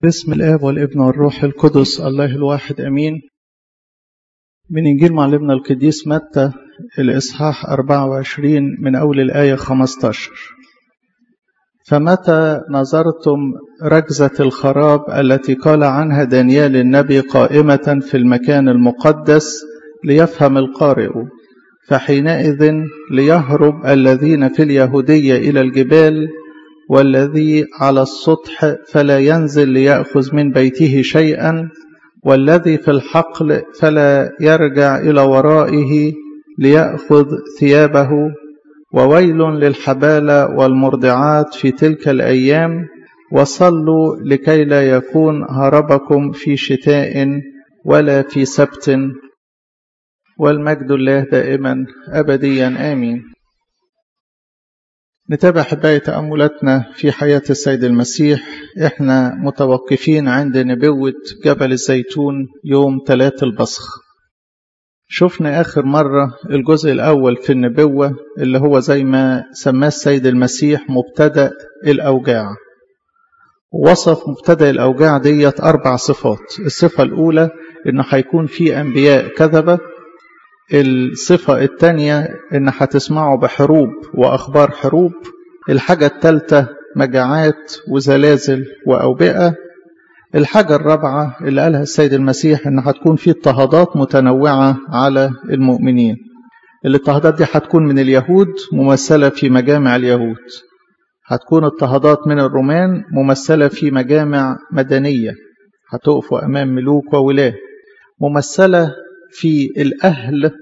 باسم الآب والابن والروح القدس الله الواحد أمين من إنجيل معلمنا القديس متى الإصحاح 24 من أول الآية 15 فمتى نظرتم ركزة الخراب التي قال عنها دانيال النبي قائمة في المكان المقدس ليفهم القارئ فحينئذ ليهرب الذين في اليهودية إلى الجبال والذي على السطح فلا ينزل ليأخذ من بيته شيئا والذي في الحقل فلا يرجع إلى ورائه ليأخذ ثيابه وويل للحبالة والمرضعات في تلك الأيام وصلوا لكي لا يكون هربكم في شتاء ولا في سبت والمجد الله دائما أبديا آمين نتابع حباية تأملاتنا في حياة السيد المسيح احنا متوقفين عند نبوة جبل الزيتون يوم ثلاث البصخ شفنا آخر مرة الجزء الأول في النبوة اللي هو زي ما سماه السيد المسيح مبتدأ الأوجاع وصف مبتدأ الأوجاع ديت أربع صفات الصفة الأولى إنه هيكون في أنبياء كذبة الصفة الثانية إن هتسمعوا بحروب وأخبار حروب الحاجة الثالثة مجاعات وزلازل وأوبئة الحاجة الرابعة اللي قالها السيد المسيح إن هتكون في اضطهادات متنوعة على المؤمنين الاضطهادات دي هتكون من اليهود ممثلة في مجامع اليهود هتكون اضطهادات من الرومان ممثلة في مجامع مدنية هتقفوا أمام ملوك وولاة ممثلة في الأهل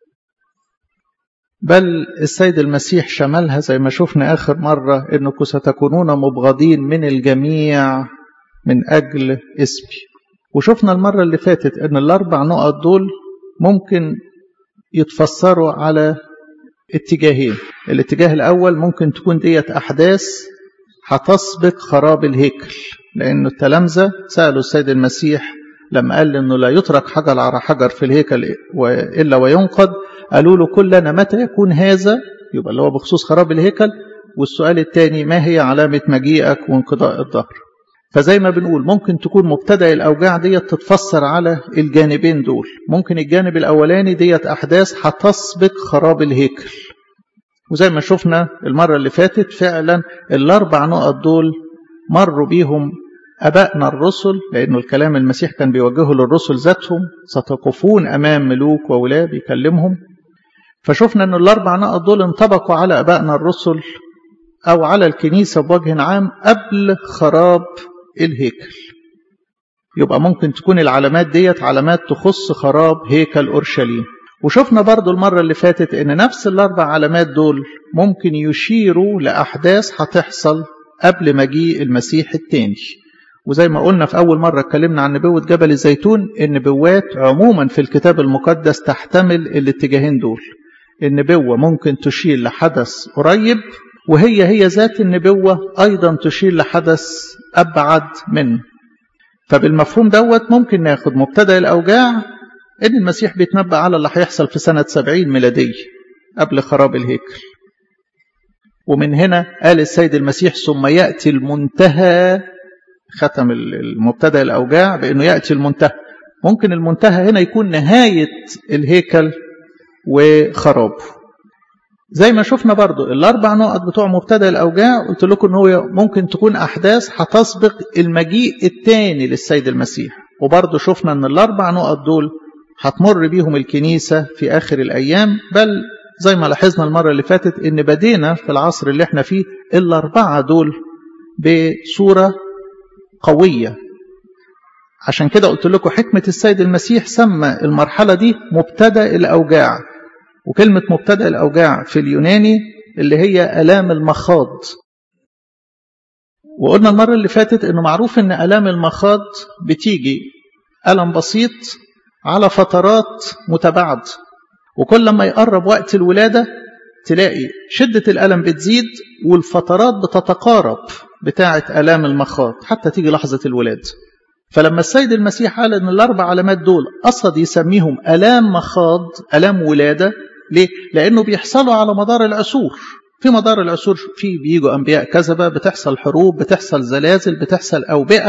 بل السيد المسيح شملها زي ما شفنا آخر مرة إنكم ستكونون مبغضين من الجميع من أجل اسمي وشفنا المرة اللي فاتت إن الأربع نقط دول ممكن يتفسروا على اتجاهين الاتجاه الأول ممكن تكون ديت أحداث هتسبق خراب الهيكل لأن التلامذة سألوا السيد المسيح لما قال انه لا يترك حجر على حجر في الهيكل الا وينقض قالوا له كلنا متى يكون هذا يبقى اللي هو بخصوص خراب الهيكل والسؤال الثاني ما هي علامه مجيئك وانقضاء الظهر فزي ما بنقول ممكن تكون مبتدا الاوجاع ديت تتفسر على الجانبين دول ممكن الجانب الاولاني ديت احداث هتسبق خراب الهيكل وزي ما شفنا المره اللي فاتت فعلا الاربع نقط دول مروا بيهم أبائنا الرسل لأنه الكلام المسيح كان بيوجهه للرسل ذاتهم ستقفون أمام ملوك وولاة بيكلمهم فشفنا أن الأربع نقط دول انطبقوا على أبائنا الرسل أو على الكنيسة بوجه عام قبل خراب الهيكل يبقى ممكن تكون العلامات ديت علامات تخص خراب هيكل أورشليم وشفنا برضو المرة اللي فاتت أن نفس الأربع علامات دول ممكن يشيروا لأحداث هتحصل قبل مجيء المسيح الثاني وزي ما قلنا في أول مرة اتكلمنا عن نبوة جبل الزيتون النبوات عموما في الكتاب المقدس تحتمل الاتجاهين دول النبوة ممكن تشير لحدث قريب وهي هي ذات النبوة أيضا تشير لحدث أبعد منه فبالمفهوم دوت ممكن ناخد مبتدأ الأوجاع إن المسيح بيتنبأ على اللي هيحصل في سنة سبعين ميلادية قبل خراب الهيكل ومن هنا قال السيد المسيح ثم يأتي المنتهى ختم المبتدا الاوجاع بانه ياتي المنتهى ممكن المنتهى هنا يكون نهايه الهيكل وخرابه زي ما شفنا برضو الاربع نقط بتوع مبتدا الاوجاع قلت لكم ان هو ممكن تكون احداث هتسبق المجيء الثاني للسيد المسيح وبرضو شفنا ان الاربع نقط دول هتمر بيهم الكنيسه في اخر الايام بل زي ما لاحظنا المره اللي فاتت ان بدينا في العصر اللي احنا فيه الاربعه دول بصوره قوية عشان كده قلت لكم حكمة السيد المسيح سمى المرحلة دي مبتدأ الأوجاع وكلمة مبتدأ الأوجاع في اليوناني اللي هي ألام المخاض وقلنا المرة اللي فاتت أنه معروف أن ألام المخاض بتيجي ألم بسيط على فترات متباعدة وكل ما يقرب وقت الولادة تلاقي شدة الألم بتزيد والفترات بتتقارب بتاعة آلام المخاض حتى تيجي لحظة الولاد فلما السيد المسيح قال ان الاربع علامات دول قصد يسميهم الام مخاض الام ولاده ليه لانه بيحصلوا على مدار العصور في مدار العصور في بيجوا انبياء كذبه بتحصل حروب بتحصل زلازل بتحصل اوبئه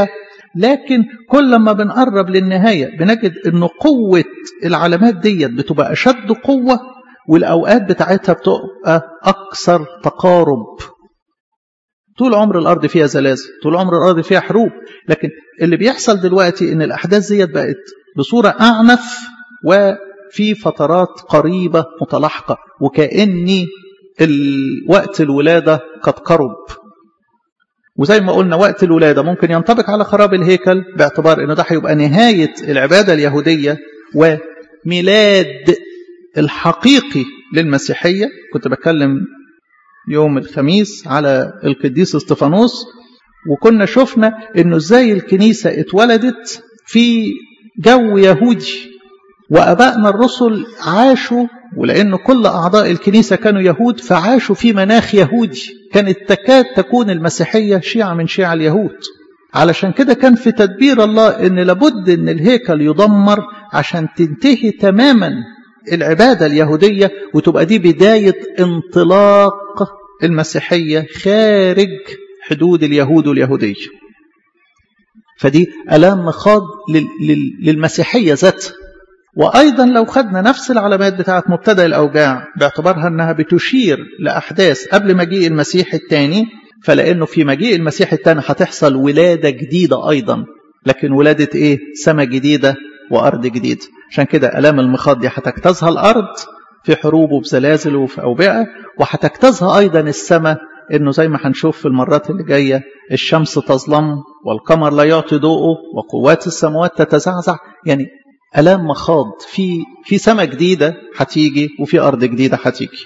لكن كل ما بنقرب للنهاية بنجد أن قوة العلامات ديت بتبقى أشد قوة والأوقات بتاعتها بتبقى أكثر تقارب طول عمر الأرض فيها زلازل طول عمر الأرض فيها حروب لكن اللي بيحصل دلوقتي أن الأحداث ديت بقت بصورة أعنف وفي فترات قريبة متلاحقة وكأني وقت الولادة قد قرب وزي ما قلنا وقت الولادة ممكن ينطبق على خراب الهيكل باعتبار أنه ده هيبقى نهاية العبادة اليهودية وميلاد الحقيقي للمسيحية كنت بتكلم يوم الخميس على القديس استفانوس وكنا شفنا انه ازاي الكنيسة اتولدت في جو يهودي وابائنا الرسل عاشوا ولأن كل أعضاء الكنيسة كانوا يهود فعاشوا في مناخ يهودي كانت تكاد تكون المسيحية شيعة من شيعة اليهود علشان كده كان في تدبير الله ان لابد ان الهيكل يدمر عشان تنتهي تماما العبادة اليهودية وتبقى دي بداية انطلاق المسيحية خارج حدود اليهود واليهودية فدي ألام مخاض للمسيحية ذاتها وأيضا لو خدنا نفس العلامات بتاعت مبتدأ الأوجاع باعتبارها أنها بتشير لأحداث قبل مجيء المسيح الثاني فلأنه في مجيء المسيح الثاني هتحصل ولادة جديدة أيضا لكن ولادة إيه؟ سماء جديدة وأرض جديدة عشان كده ألام المخاض دي هتجتازها الأرض في حروب وبزلازل وفي أوبئة وهتجتازها أيضا السماء إنه زي ما هنشوف في المرات اللي جاية الشمس تظلم والقمر لا يعطي ضوءه وقوات السماوات تتزعزع يعني ألام مخاض في في سماء جديدة هتيجي وفي أرض جديدة هتيجي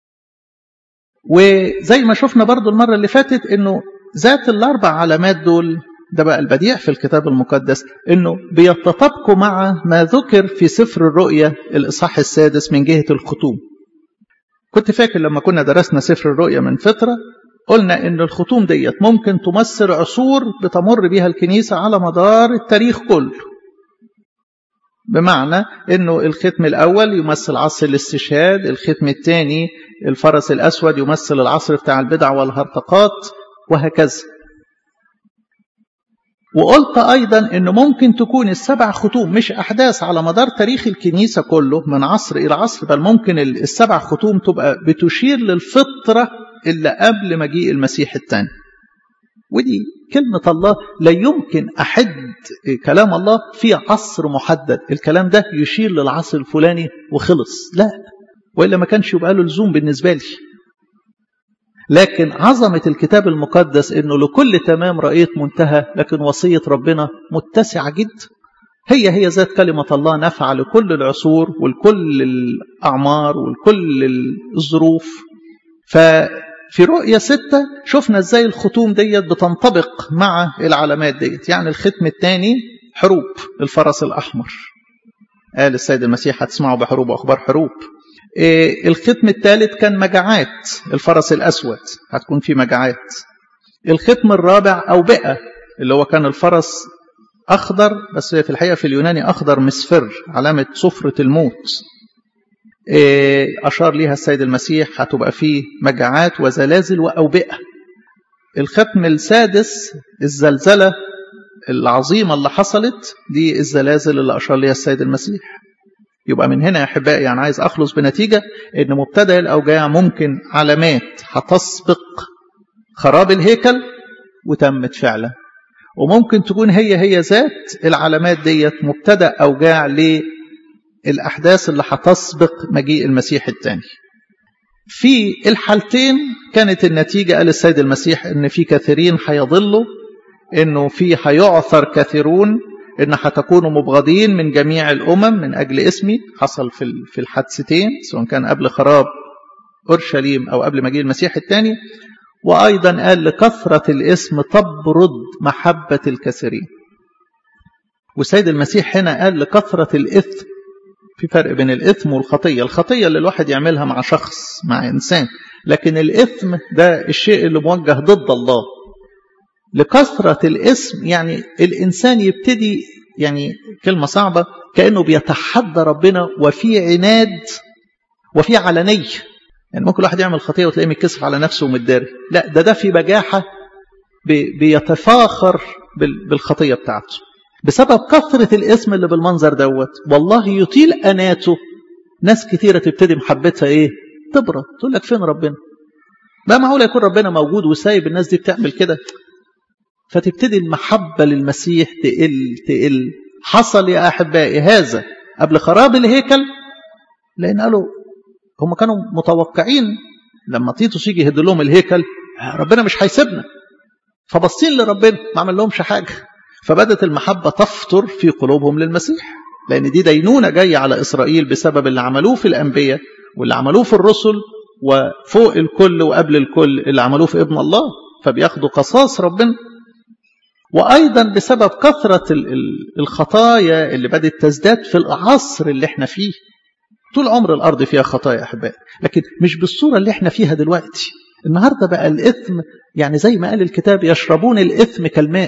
وزي ما شفنا برضو المرة اللي فاتت إنه ذات الأربع علامات دول ده بقى البديع في الكتاب المقدس إنه بيتطابقوا مع ما ذكر في سفر الرؤيا الإصحاح السادس من جهة الختوم كنت فاكر لما كنا درسنا سفر الرؤيا من فترة قلنا إن الختوم ديت ممكن تمثل عصور بتمر بها الكنيسة على مدار التاريخ كله بمعنى انه الختم الاول يمثل عصر الاستشهاد الختم الثاني الفرس الاسود يمثل العصر بتاع البدع والهرطقات وهكذا وقلت ايضا انه ممكن تكون السبع ختوم مش احداث على مدار تاريخ الكنيسه كله من عصر الى عصر بل ممكن السبع ختوم تبقى بتشير للفطره اللي قبل مجيء المسيح الثاني ودي كلمة الله لا يمكن أحد كلام الله في عصر محدد الكلام ده يشير للعصر الفلاني وخلص لا وإلا ما كانش يبقى له لزوم بالنسبة لي لكن عظمة الكتاب المقدس إنه لكل تمام رأيت منتهى لكن وصية ربنا متسعة جدا هي هي ذات كلمة الله نافعة لكل العصور ولكل الأعمار ولكل الظروف ف في رؤية ستة شفنا ازاي الختوم ديت بتنطبق مع العلامات ديت يعني الختم الثاني حروب الفرس الأحمر قال السيد المسيح هتسمعوا بحروب وأخبار حروب إيه الختم الثالث كان مجاعات الفرس الأسود هتكون في مجاعات الختم الرابع أوبئة اللي هو كان الفرس أخضر بس في الحقيقة في اليوناني أخضر مصفر علامة صفرة الموت أشار ليها السيد المسيح هتبقى فيه مجاعات وزلازل وأوبئة الختم السادس الزلزلة العظيمة اللي حصلت دي الزلازل اللي أشار ليها السيد المسيح يبقى من هنا يا أحبائي يعني عايز أخلص بنتيجة إن مبتدأ الأوجاع ممكن علامات هتسبق خراب الهيكل وتمت فعلا وممكن تكون هي هي ذات العلامات ديت مبتدأ أوجاع ليه الأحداث اللي هتسبق مجيء المسيح الثاني في الحالتين كانت النتيجة قال السيد المسيح إن في كثيرين هيضلوا إنه في هيعثر كثيرون إن هتكونوا مبغضين من جميع الأمم من أجل اسمي حصل في في الحادثتين سواء كان قبل خراب أورشليم أو قبل مجيء المسيح الثاني وأيضا قال لكثرة الاسم تبرد محبة الكثيرين والسيد المسيح هنا قال لكثرة الإثم في فرق بين الإثم والخطية الخطية اللي الواحد يعملها مع شخص مع إنسان لكن الإثم ده الشيء اللي موجه ضد الله لكثرة الاسم يعني الإنسان يبتدي يعني كلمة صعبة كأنه بيتحدى ربنا وفي عناد وفي علنية يعني ممكن الواحد يعمل خطية وتلاقيه متكسف على نفسه ومتداري لا ده ده في بجاحة بيتفاخر بالخطية بتاعته بسبب كثرة الاسم اللي بالمنظر دوت والله يطيل أناته ناس كثيرة تبتدي محبتها ايه تبرد تقول لك فين ربنا بقى معقول يكون ربنا موجود وسايب الناس دي بتعمل كده فتبتدي المحبة للمسيح تقل تقل حصل يا أحبائي هذا قبل خراب الهيكل لأن قالوا هم كانوا متوقعين لما تيتوس يجي يهد لهم الهيكل ربنا مش هيسيبنا فبصين لربنا ما عمل لهمش حاجة فبدت المحبة تفطر في قلوبهم للمسيح لأن دي دينونة جاية على إسرائيل بسبب اللي عملوه في الأنبياء واللي عملوه في الرسل وفوق الكل وقبل الكل اللي عملوه في ابن الله فبياخدوا قصاص ربنا وأيضا بسبب كثرة الخطايا اللي بدأت تزداد في العصر اللي احنا فيه طول عمر الأرض فيها خطايا أحبائي لكن مش بالصورة اللي احنا فيها دلوقتي النهاردة بقى الإثم يعني زي ما قال الكتاب يشربون الإثم كالماء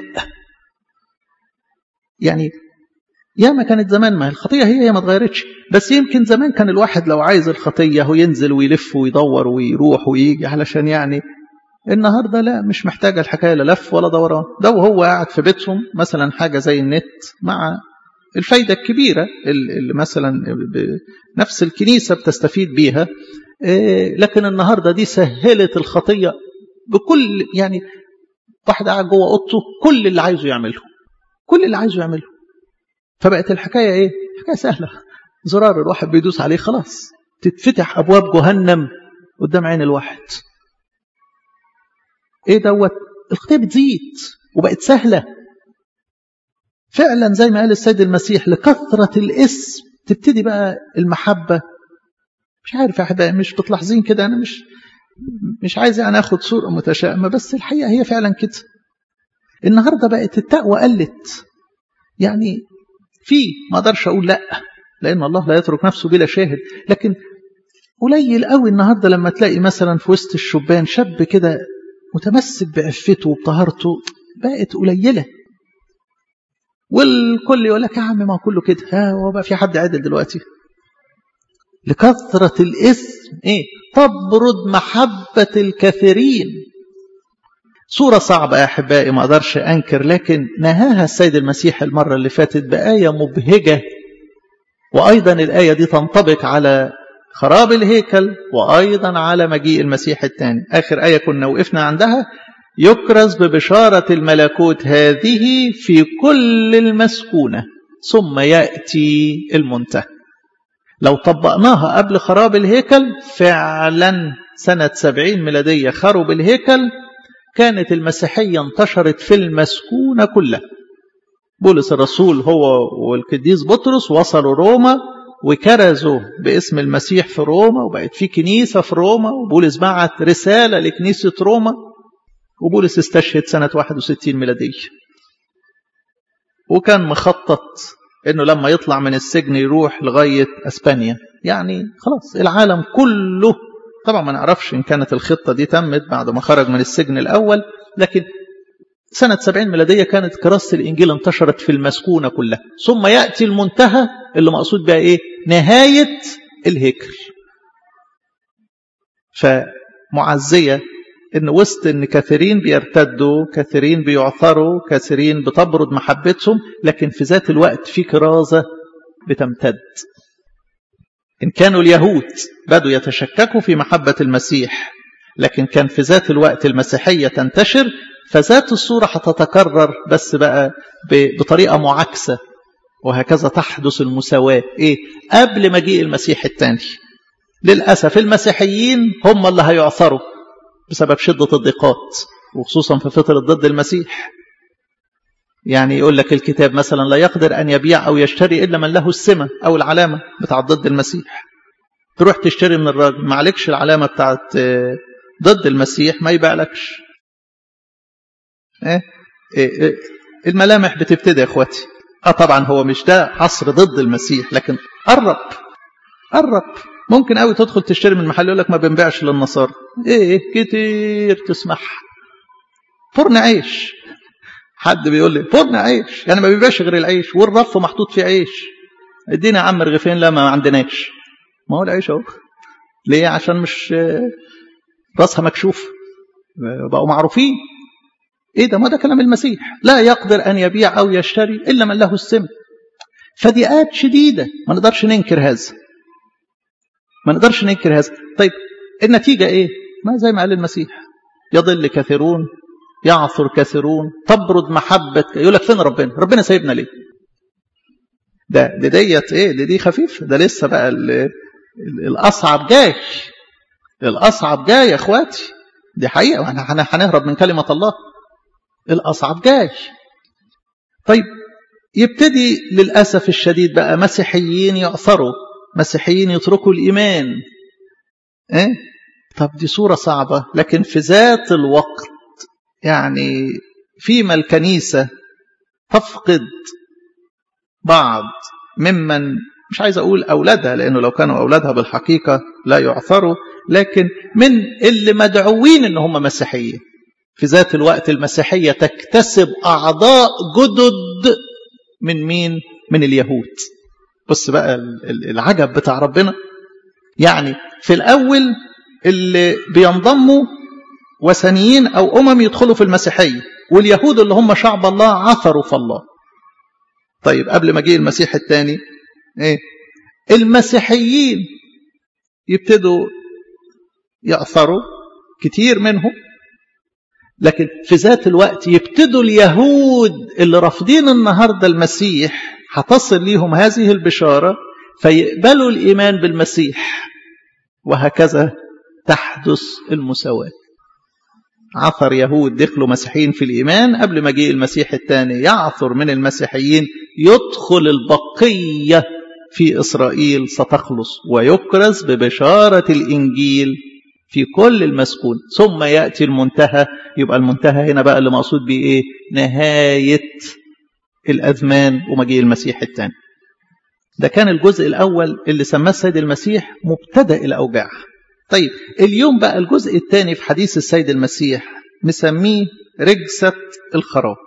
يعني يا ما كانت زمان ما الخطية هي هي ما اتغيرتش بس يمكن زمان كان الواحد لو عايز الخطية هو ينزل ويلف ويدور ويروح ويجي علشان يعني النهاردة لا مش محتاجة الحكاية لا لف ولا دوران ده وهو قاعد في بيتهم مثلا حاجة زي النت مع الفايدة الكبيرة اللي مثلا نفس الكنيسة بتستفيد بيها لكن النهاردة دي سهلت الخطية بكل يعني واحد قاعد جوه اوضته كل اللي عايزه يعمله كل اللي عايزه يعمله فبقت الحكاية ايه حكاية سهلة زرار الواحد بيدوس عليه خلاص تتفتح ابواب جهنم قدام عين الواحد ايه دوت الخطيه بتزيد وبقت سهله فعلا زي ما قال السيد المسيح لكثره الاسم تبتدي بقى المحبه مش عارف يا احبائي مش بتلاحظين كده انا مش مش عايز يعني اخد صوره متشائمه بس الحقيقه هي فعلا كده النهارده بقت التقوى قلت يعني في ما اقدرش اقول لا لان الله لا يترك نفسه بلا شاهد لكن قليل قوي النهارده لما تلاقي مثلا في وسط الشبان شاب كده متمسك بعفته وبطهارته بقت قليله والكل يقول لك يا عم ما كله كده ها هو بقى في حد عدل دلوقتي لكثرة الإثم إيه تبرد محبة الكثيرين صورة صعبة يا أحبائي ما أقدرش أنكر لكن نهاها السيد المسيح المرة اللي فاتت بآية مبهجة وأيضا الآية دي تنطبق على خراب الهيكل وأيضا على مجيء المسيح الثاني آخر آية كنا وقفنا عندها يكرز ببشارة الملكوت هذه في كل المسكونة ثم يأتي المنتهى لو طبقناها قبل خراب الهيكل فعلا سنة سبعين ميلادية خرب الهيكل كانت المسيحية انتشرت في المسكونة كلها بولس الرسول هو والقديس بطرس وصلوا روما وكرزوا باسم المسيح في روما وبقت في كنيسة في روما وبولس بعت رسالة لكنيسة روما وبولس استشهد سنة 61 ميلادية وكان مخطط انه لما يطلع من السجن يروح لغاية اسبانيا يعني خلاص العالم كله طبعا ما نعرفش ان كانت الخطة دي تمت بعد ما خرج من السجن الاول لكن سنة 70 ميلادية كانت كراسة الإنجيل انتشرت في المسكونة كلها ثم يأتي المنتهى اللي مقصود بها إيه نهاية الهيكل فمعزية إن وسط إن كثيرين بيرتدوا كثيرين بيعثروا كثيرين بتبرد محبتهم لكن في ذات الوقت في كرازة بتمتد إن كانوا اليهود بدوا يتشككوا في محبة المسيح لكن كان في ذات الوقت المسيحية تنتشر فذات الصورة هتتكرر بس بقى بطريقة معاكسة وهكذا تحدث المساواة إيه؟ قبل مجيء المسيح الثاني للأسف المسيحيين هم اللي هيعثروا بسبب شدة الضيقات وخصوصا في فترة ضد المسيح يعني يقول لك الكتاب مثلا لا يقدر أن يبيع أو يشتري إلا من له السمة أو العلامة بتاعت ضد المسيح تروح تشتري من الراجل ما عليكش العلامة بتاعت ضد المسيح ما يبيعلكش إيه؟ إيه إيه الملامح بتبتدي يا اخواتي اه طبعا هو مش ده عصر ضد المسيح لكن قرب قرب ممكن قوي تدخل تشتري من محل يقول لك ما بنبيعش للنصارى ايه كتير تسمح فرن عيش حد بيقول لي فرن عيش يعني ما بيبيعش غير العيش والرف محطوط فيه عيش ادينا يا عم رغيفين لا ما عندناش ما هو العيش اهو ليه عشان مش راسها مكشوف بقوا معروفين ايه ده ما ده كلام المسيح لا يقدر ان يبيع او يشتري الا من له السم فضيقات شديده ما نقدرش ننكر هذا ما نقدرش ننكر هذا طيب النتيجه ايه ما زي ما قال المسيح يضل كثيرون يعثر كثيرون تبرد محبة يقول لك فين ربنا ربنا سايبنا ليه ده دي ديت ايه دي دي خفيف ده لسه بقى ال ال الاصعب جاي الاصعب جاي يا اخواتي دي حقيقه واحنا هنهرب من كلمه الله الاصعب جاي طيب يبتدي للاسف الشديد بقى مسيحيين يعثروا مسيحيين يتركوا الايمان ايه طب دي صوره صعبه لكن في ذات الوقت يعني فيما الكنيسه تفقد بعض ممن مش عايز أقول أولادها لأنه لو كانوا أولادها بالحقيقة لا يعثروا لكن من اللي مدعوين إن هم مسيحيين في ذات الوقت المسيحية تكتسب أعضاء جدد من مين؟ من اليهود بص بقى العجب بتاع ربنا يعني في الأول اللي بينضموا وثنيين أو أمم يدخلوا في المسيحية واليهود اللي هم شعب الله عثروا في الله طيب قبل ما جه المسيح الثاني ايه المسيحيين يبتدوا يأثروا كتير منهم لكن في ذات الوقت يبتدوا اليهود اللي رافضين النهارده المسيح هتصل ليهم هذه البشاره فيقبلوا الايمان بالمسيح وهكذا تحدث المساواه عثر يهود دخلوا مسيحيين في الإيمان قبل ما جه المسيح الثاني يعثر من المسيحيين يدخل البقية في إسرائيل ستخلص ويكرز ببشارة الإنجيل في كل المسكون ثم يأتي المنتهى يبقى المنتهى هنا بقى اللي مقصود بيه إيه نهاية الأزمان ومجيء المسيح الثاني ده كان الجزء الأول اللي سماه السيد المسيح مبتدأ الأوجاع طيب اليوم بقى الجزء الثاني في حديث السيد المسيح مسميه رجسة الخراب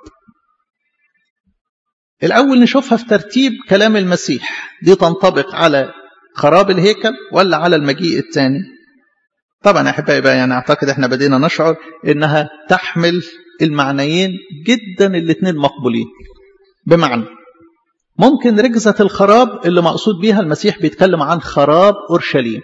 الأول نشوفها في ترتيب كلام المسيح دي تنطبق على خراب الهيكل ولا على المجيء الثاني طبعا أحبائي بقى يعني أعتقد احنا بدينا نشعر إنها تحمل المعنيين جدا الاثنين مقبولين بمعنى ممكن رجزة الخراب اللي مقصود بيها المسيح بيتكلم عن خراب أورشليم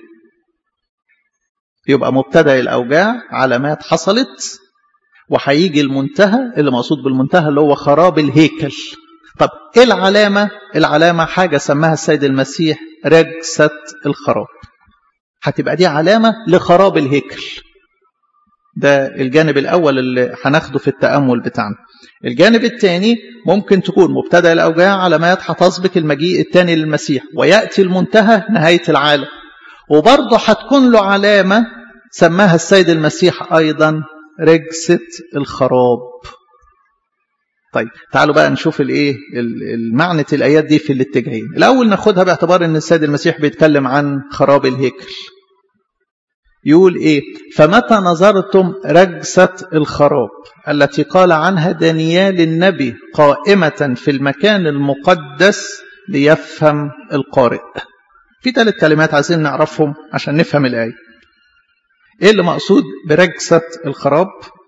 يبقى مبتدا الاوجاع علامات حصلت وهيجي المنتهى اللي مقصود بالمنتهى اللي هو خراب الهيكل طب ايه العلامه العلامه حاجه سماها السيد المسيح رجسه الخراب هتبقى دي علامه لخراب الهيكل ده الجانب الاول اللي هناخده في التامل بتاعنا الجانب الثاني ممكن تكون مبتدا الاوجاع علامات هتسبق المجيء الثاني للمسيح وياتي المنتهى نهايه العالم وبرضه هتكون له علامة سماها السيد المسيح أيضا رجسة الخراب طيب تعالوا بقى نشوف الايه المعنى الايات دي في الاتجاهين الاول ناخدها باعتبار ان السيد المسيح بيتكلم عن خراب الهيكل يقول ايه فمتى نظرتم رجسة الخراب التي قال عنها دانيال النبي قائمة في المكان المقدس ليفهم القارئ في ثلاث كلمات عايزين نعرفهم عشان نفهم الآية ايه اللي مقصود برجسة الخراب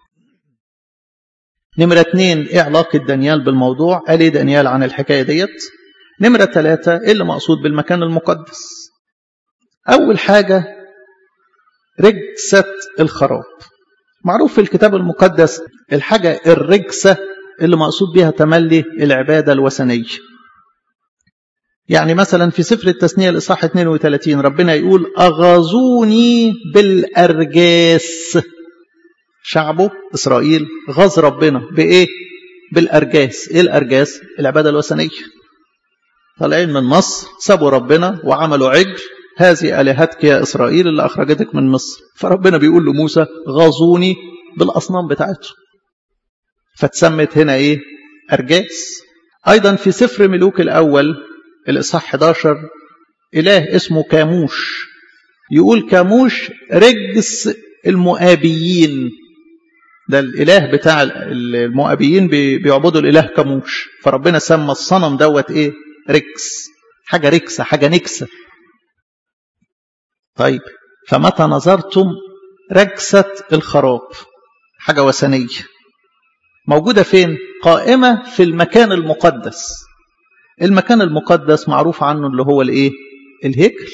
نمرة اتنين ايه علاقة دانيال بالموضوع قال ايه دانيال عن الحكاية ديت نمرة ثلاثة ايه اللي مقصود بالمكان المقدس اول حاجة رجسة الخراب معروف في الكتاب المقدس الحاجة الرجسة اللي مقصود بها تملي العبادة الوثنية يعني مثلا في سفر التثنية الإصحاح 32 ربنا يقول أغاظوني بالأرجاس شعبه إسرائيل غاظ ربنا بإيه؟ بالأرجاس إيه الأرجاس؟ العبادة الوثنية طالعين من مصر سابوا ربنا وعملوا عجل هذه آلهتك يا إسرائيل اللي أخرجتك من مصر فربنا بيقول لموسى غاظوني بالأصنام بتاعتهم فتسمت هنا إيه؟ أرجاس أيضا في سفر ملوك الأول الإصحاح 11 إله اسمه كاموش يقول كاموش رجس المؤابيين ده الإله بتاع المؤابيين بيعبدوا الإله كاموش فربنا سمى الصنم دوت إيه ركس حاجة ركسة حاجة نكسة طيب فمتى نظرتم ركسة الخراب حاجة وثنية موجودة فين قائمة في المكان المقدس المكان المقدس معروف عنه اللي هو الايه الهيكل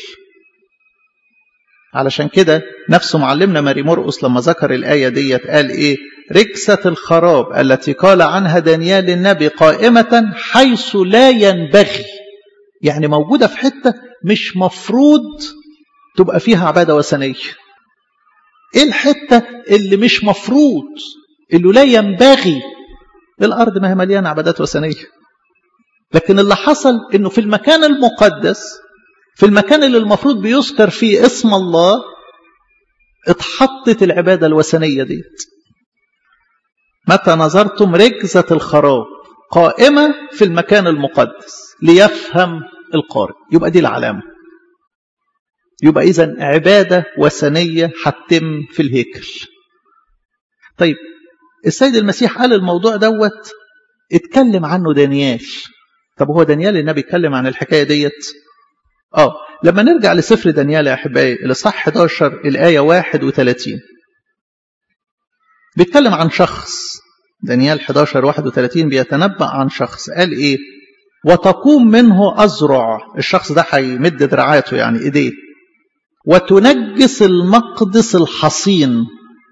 علشان كده نفسه معلمنا ماري مرقس لما ذكر الآية ديت قال إيه ركسة الخراب التي قال عنها دانيال النبي قائمة حيث لا ينبغي يعني موجودة في حتة مش مفروض تبقى فيها عبادة وثنية ايه الحتة اللي مش مفروض اللي لا ينبغي الأرض ما هي مليانة عبادات وثنية لكن اللي حصل انه في المكان المقدس في المكان اللي المفروض بيذكر فيه اسم الله اتحطت العبادة الوثنية ديت متى نظرتم ركزة الخراب قائمة في المكان المقدس ليفهم القارئ يبقى دي العلامة يبقى إذا عبادة وثنية هتتم في الهيكل طيب السيد المسيح قال الموضوع دوت اتكلم عنه دانيال طب هو دانيال النبي اتكلم عن الحكاية ديت اه لما نرجع لسفر دانيال يا احبائي الاصحاح 11 الايه 31 بيتكلم عن شخص دانيال 11 31 بيتنبأ عن شخص قال ايه وتقوم منه أزرع الشخص ده هيمد دراعاته يعني ايديه وتنجس المقدس الحصين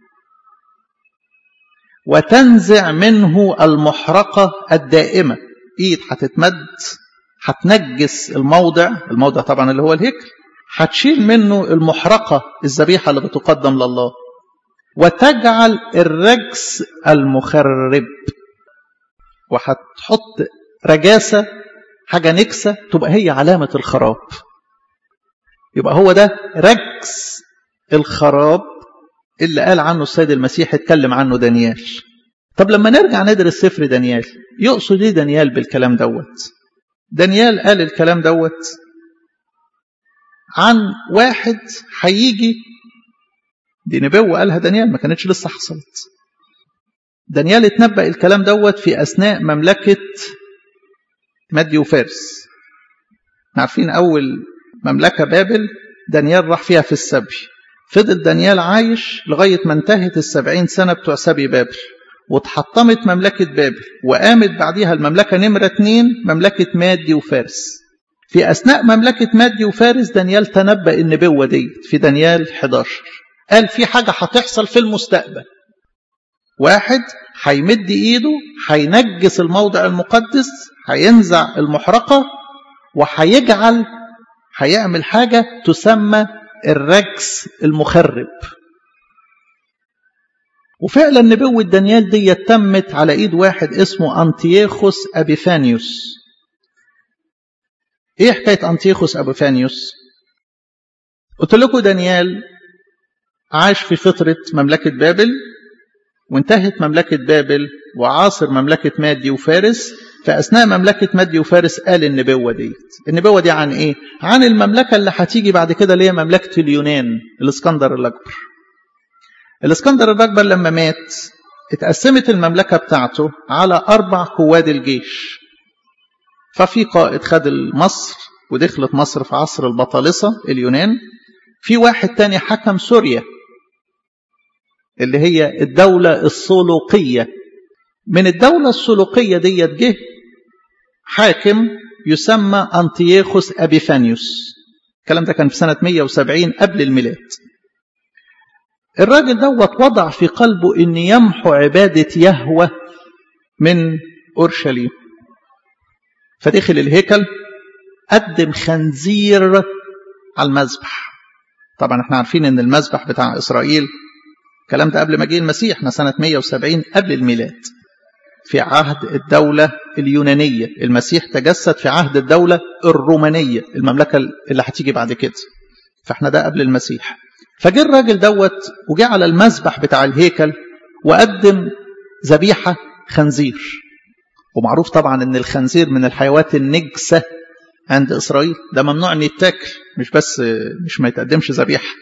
وتنزع منه المحرقة الدائمة ايد هتتمد هتنجس الموضع الموضع طبعا اللي هو الهيكل هتشيل منه المحرقة الذبيحة اللي بتقدم لله وتجعل الرجس المخرب وهتحط رجاسة حاجة نكسة تبقى هي علامة الخراب يبقى هو ده رجس الخراب اللي قال عنه السيد المسيح اتكلم عنه دانيال طب لما نرجع ندرس سفر دانيال يقصد ايه دانيال بالكلام دوت دانيال قال الكلام دوت عن واحد هيجي دي نبوة قالها دانيال ما كانتش لسه حصلت دانيال اتنبأ الكلام دوت في أثناء مملكة مادي وفارس عارفين أول مملكة بابل دانيال راح فيها في السبي فضل دانيال عايش لغاية ما انتهت السبعين سنة بتوع سبي بابل واتحطمت مملكة بابل وقامت بعديها المملكة نمرة اتنين مملكة مادي وفارس في أثناء مملكة مادي وفارس دانيال تنبأ النبوة دي في دانيال 11 قال في حاجة هتحصل في المستقبل واحد هيمد ايده هينجس الموضع المقدس هينزع المحرقة وهيجعل هيعمل حاجة تسمى الرجس المخرب وفعلا نبوة دانيال دي تمت على ايد واحد اسمه انتياخوس ابيفانيوس ايه حكاية انتياخوس ابيفانيوس قلت لكم دانيال عاش في فترة مملكة بابل وانتهت مملكة بابل وعاصر مملكة مادي وفارس في أثناء مملكة مادي وفارس قال النبوة دي النبوة دي عن إيه؟ عن المملكة اللي هتيجي بعد كده اللي هي مملكة اليونان الإسكندر الأكبر الإسكندر الأكبر لما مات اتقسمت المملكة بتاعته على أربع قواد الجيش ففي قائد خد مصر ودخلت مصر في عصر البطالسة اليونان في واحد تاني حكم سوريا اللي هي الدولة السلوقية من الدولة السلوقية ديت جه حاكم يسمى أنتياخوس أبيفانيوس الكلام ده كان في سنة 170 قبل الميلاد الراجل دوت وضع في قلبه أن يمحو عبادة يهوى من أورشليم فدخل الهيكل قدم خنزير على المذبح طبعا احنا عارفين ان المذبح بتاع إسرائيل الكلام ده قبل ما جه المسيح احنا سنة 170 قبل الميلاد في عهد الدولة اليونانية المسيح تجسد في عهد الدولة الرومانية المملكة اللي هتيجي بعد كده فاحنا ده قبل المسيح فجه الراجل دوت وجه على المذبح بتاع الهيكل وقدم ذبيحة خنزير ومعروف طبعا ان الخنزير من الحيوانات النجسة عند إسرائيل ده ممنوع ان يتاكل مش بس مش ما يتقدمش ذبيحة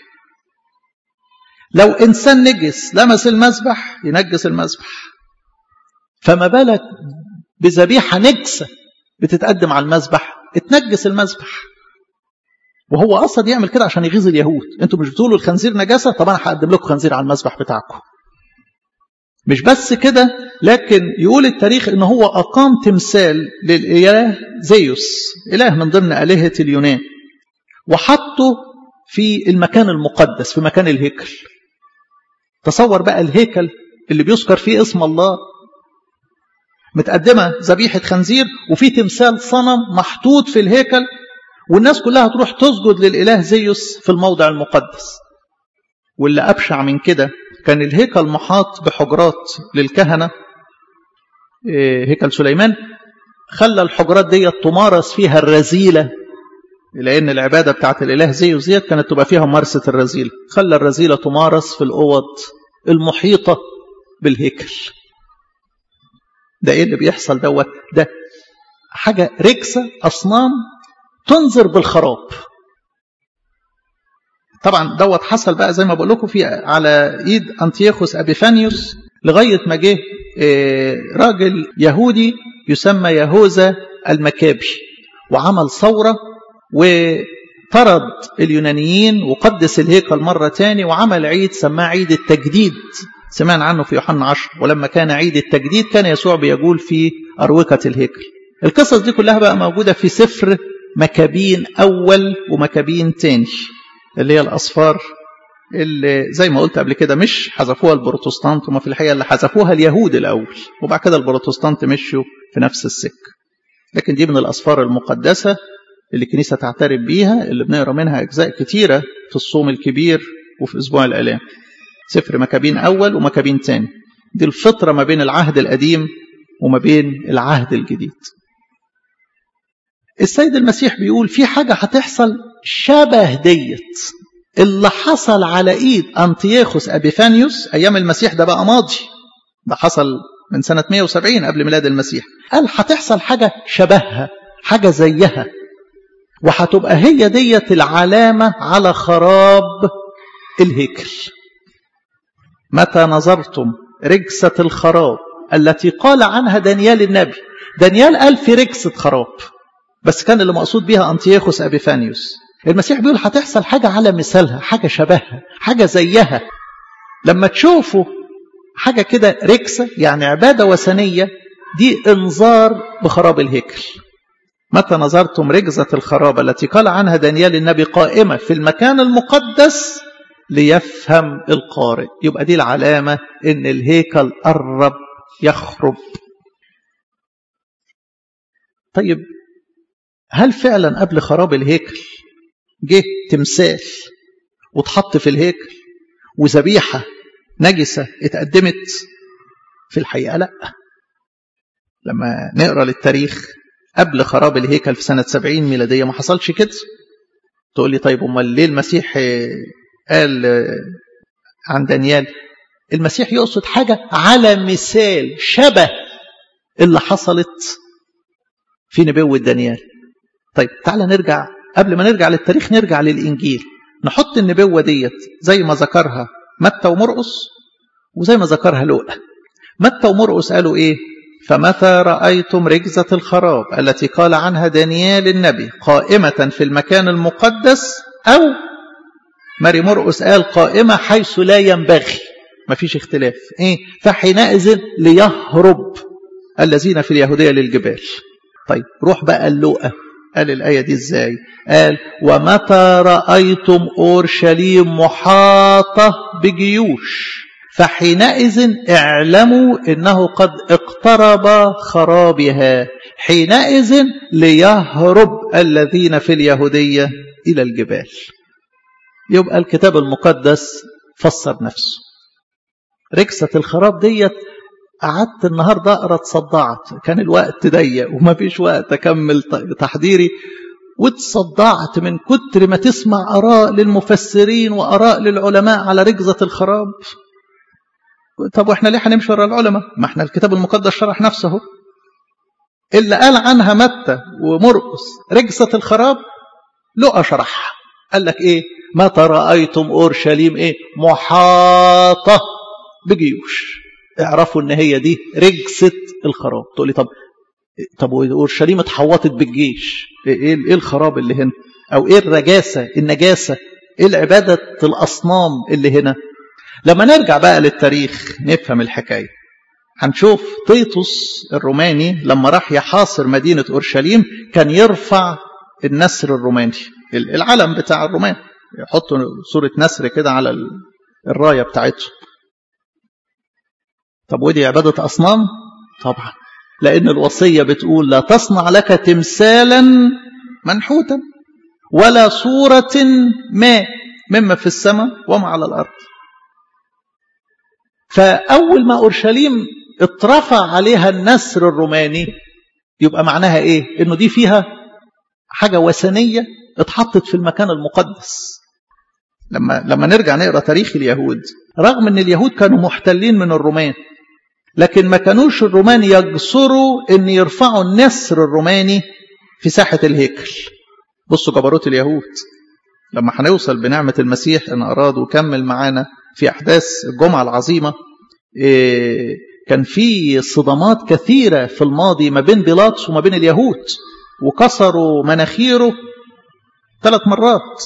لو إنسان نجس لمس المذبح ينجس المذبح فما بالك بذبيحة نجسة بتتقدم على المذبح اتنجس المذبح وهو أصلا يعمل كده عشان يغيظ اليهود انتوا مش بتقولوا الخنزير نجاسة طب أنا هقدم لكم خنزير على المذبح بتاعكم مش بس كده لكن يقول التاريخ ان هو اقام تمثال للاله زيوس اله من ضمن الهه اليونان وحطه في المكان المقدس في مكان الهيكل تصور بقى الهيكل اللي بيذكر فيه اسم الله متقدمه ذبيحه خنزير وفي تمثال صنم محطوط في الهيكل والناس كلها تروح تسجد للاله زيوس في الموضع المقدس واللي ابشع من كده كان الهيكل محاط بحجرات للكهنه هيكل سليمان خلى الحجرات دي تمارس فيها الرذيله لان العباده بتاعت الاله زيوس ديت كانت تبقى فيها ممارسه الرذيله خلى الرذيله تمارس في الاوض المحيطه بالهيكل ده ايه اللي بيحصل دوت ده حاجه ركسه اصنام تنذر بالخراب طبعا دوت حصل بقى زي ما بقول لكم في على ايد انتيوخوس ابيفانيوس لغايه ما جه راجل يهودي يسمى يهوذا المكابي وعمل ثوره وطرد اليونانيين وقدس الهيكل مرة تاني وعمل عيد سماه عيد التجديد سمعنا عنه في يوحنا 10 ولما كان عيد التجديد كان يسوع بيقول في أروقة الهيكل القصص دي كلها بقى موجودة في سفر مكابين أول ومكابين تاني اللي هي الأصفار اللي زي ما قلت قبل كده مش حذفوها البروتستانت وما في الحقيقة اللي حذفوها اليهود الأول وبعد كده البروتستانت مشوا في نفس السكة لكن دي من الأصفار المقدسة اللي الكنيسة تعترف بيها اللي بنقرا منها أجزاء كتيرة في الصوم الكبير وفي أسبوع الآلام سفر مكابين أول ومكابين تاني دي الفطرة ما بين العهد القديم وما بين العهد الجديد السيد المسيح بيقول في حاجة هتحصل شبه ديت اللي حصل على ايد انطياخوس ابيفانيوس ايام المسيح ده بقى ماضي ده حصل من سنة 170 قبل ميلاد المسيح قال هتحصل حاجة شبهها حاجة زيها وهتبقى هي ديت العلامة على خراب الهيكل متى نظرتم رجسة الخراب التي قال عنها دانيال النبي دانيال قال في رجسة خراب بس كان اللي مقصود بيها أنتياخوس أبيفانيوس المسيح بيقول هتحصل حاجة على مثالها حاجة شبهها حاجة زيها لما تشوفوا حاجة كده ركسة يعني عبادة وثنية دي انذار بخراب الهيكل متى نظرتم رجزة الخراب التي قال عنها دانيال النبي قائمة في المكان المقدس ليفهم القارئ يبقى دي العلامة ان الهيكل قرب يخرب طيب هل فعلا قبل خراب الهيكل جه تمثال واتحط في الهيكل وذبيحة نجسة اتقدمت في الحقيقة لا لما نقرأ للتاريخ قبل خراب الهيكل في سنة 70 ميلادية ما حصلش كده تقول لي طيب امال ليه المسيح قال عن دانيال المسيح يقصد حاجة على مثال شبه اللي حصلت في نبوة دانيال طيب تعالى نرجع قبل ما نرجع للتاريخ نرجع للإنجيل نحط النبوة ديت زي ما ذكرها متى ومرقس وزي ما ذكرها لوقا متى ومرقس قالوا ايه فمتى رأيتم رجزة الخراب التي قال عنها دانيال النبي قائمة في المكان المقدس أو ماري مرقس قال قائمة حيث لا ينبغي ما فيش اختلاف ايه فحينئذ ليهرب الذين في اليهودية للجبال طيب روح بقى اللوقا قال الآية دي ازاي قال ومتى رأيتم أورشليم محاطة بجيوش فحينئذ اعلموا انه قد اقترب خرابها حينئذ ليهرب الذين في اليهودية الى الجبال يبقى الكتاب المقدس فسر نفسه ركسة الخراب ديت قعدت النهاردة أقرأ تصدعت كان الوقت ضيق وما فيش وقت أكمل تحضيري وتصدعت من كتر ما تسمع آراء للمفسرين وآراء للعلماء على ركزة الخراب طب واحنا ليه هنمشي ورا العلماء ما احنا الكتاب المقدس شرح نفسه اللي قال عنها متى ومرقس رجسة الخراب لقى شرحها قال لك ايه متى رأيتم أورشليم ايه محاطة بجيوش اعرفوا ان هي دي رجسة الخراب تقول لي طب طب اورشليم اتحوطت بالجيش ايه ايه الخراب اللي هنا او ايه الرجاسة النجاسة ايه العبادة الاصنام اللي هنا لما نرجع بقى للتاريخ نفهم الحكاية هنشوف تيتوس الروماني لما راح يحاصر مدينة أورشليم كان يرفع النسر الروماني العلم بتاع الرومان يحطوا صورة نسر كده على الراية بتاعته طب ودي عبادة أصنام طبعا لأن الوصية بتقول لا تصنع لك تمثالا منحوتا ولا صورة ما مما في السماء وما على الأرض فأول ما أورشليم اترفع عليها النسر الروماني يبقى معناها إيه؟ إنه دي فيها حاجة وثنية اتحطت في المكان المقدس لما لما نرجع نقرا تاريخ اليهود رغم ان اليهود كانوا محتلين من الرومان لكن ما كانوش الرومان يجسروا ان يرفعوا النسر الروماني في ساحه الهيكل بصوا جبروت اليهود لما هنوصل بنعمه المسيح ان اراد وكمل معانا في احداث الجمعه العظيمه إيه كان في صدامات كثيره في الماضي ما بين بيلاطس وما بين اليهود وكسروا مناخيره ثلاث مرات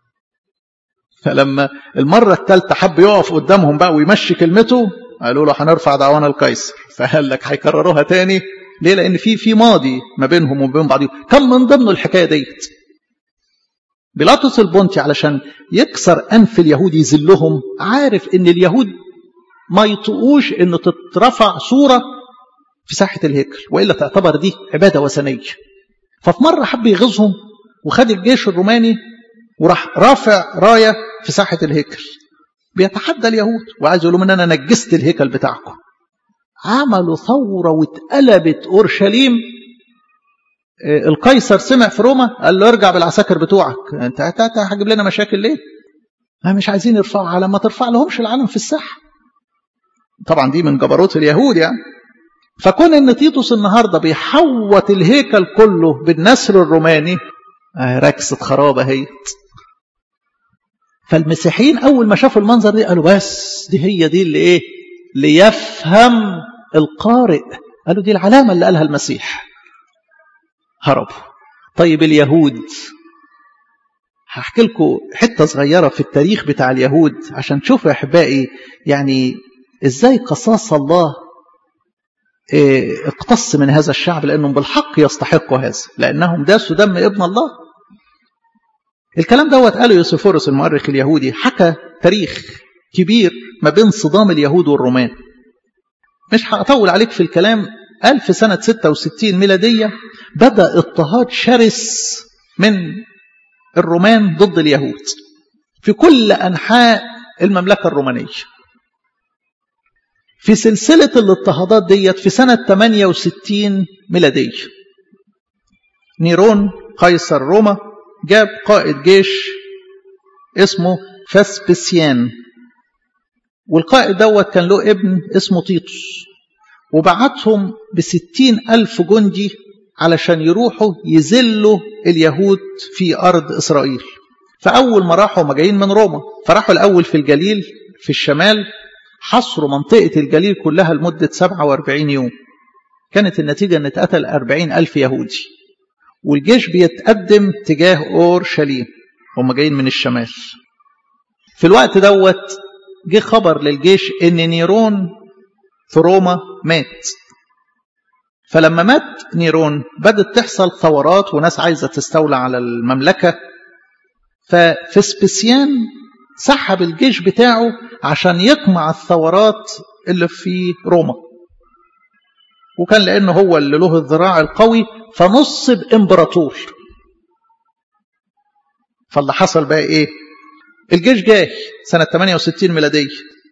فلما المرة الثالثة حب يقف قدامهم بقى ويمشي كلمته قالوا له هنرفع دعوانا القيصر فقال لك هيكرروها تاني ليه لأن في في ماضي ما بينهم وبين بعضهم كم من ضمن الحكاية ديت بيلاطس البونتي علشان يكسر أنف اليهود يذلهم عارف إن اليهود ما يطقوش إن تترفع صورة في ساحة الهيكل وإلا تعتبر دي عبادة وثنية ففي مرة حب يغيظهم وخد الجيش الروماني وراح رافع راية في ساحة الهيكل بيتحدى اليهود وعايز يقول لهم ان انا نجست الهيكل بتاعكم عملوا ثورة واتقلبت اورشليم القيصر سمع في روما قال له ارجع بالعساكر بتوعك انت هتجيب لنا مشاكل ليه؟ ما مش عايزين يرفعوا علم ما ترفع لهمش العلم في الساحة طبعا دي من جبروت اليهود يعني فكون ان تيتوس النهارده بيحوط الهيكل كله بالنسر الروماني ركسة خرابة هيت فالمسيحيين أول ما شافوا المنظر دي قالوا بس دي هي دي اللي إيه ليفهم القارئ قالوا دي العلامة اللي قالها المسيح هربوا طيب اليهود هحكي لكم حتة صغيرة في التاريخ بتاع اليهود عشان تشوفوا يا أحبائي يعني إزاي قصاص الله اقتص من هذا الشعب لأنهم بالحق يستحقوا هذا لأنهم داسوا دم ابن الله الكلام دوت قاله يوسفورس المؤرخ اليهودي حكى تاريخ كبير ما بين صدام اليهود والرومان مش هطول عليك في الكلام قال في سنة 66 ميلادية بدأ اضطهاد شرس من الرومان ضد اليهود في كل أنحاء المملكة الرومانية في سلسلة الاضطهادات ديت في سنة 68 ميلادية نيرون قيصر روما جاب قائد جيش اسمه فاسبسيان والقائد دوت كان له ابن اسمه تيتوس وبعتهم بستين ألف جندي علشان يروحوا يذلوا اليهود في أرض إسرائيل فأول ما راحوا ما جايين من روما فراحوا الأول في الجليل في الشمال حصروا منطقة الجليل كلها لمدة 47 يوم كانت النتيجة أن اتقتل 40 ألف يهودي والجيش بيتقدم تجاه أورشليم هم جايين من الشمال في الوقت دوت جه خبر للجيش ان نيرون في روما مات فلما مات نيرون بدت تحصل ثورات وناس عايزة تستولى على المملكة ففسبسيان سحب الجيش بتاعه عشان يقمع الثورات اللي في روما وكان لأنه هو اللي له الذراع القوي فنصب امبراطور فاللي حصل بقى ايه الجيش جاي سنة 68 ميلادية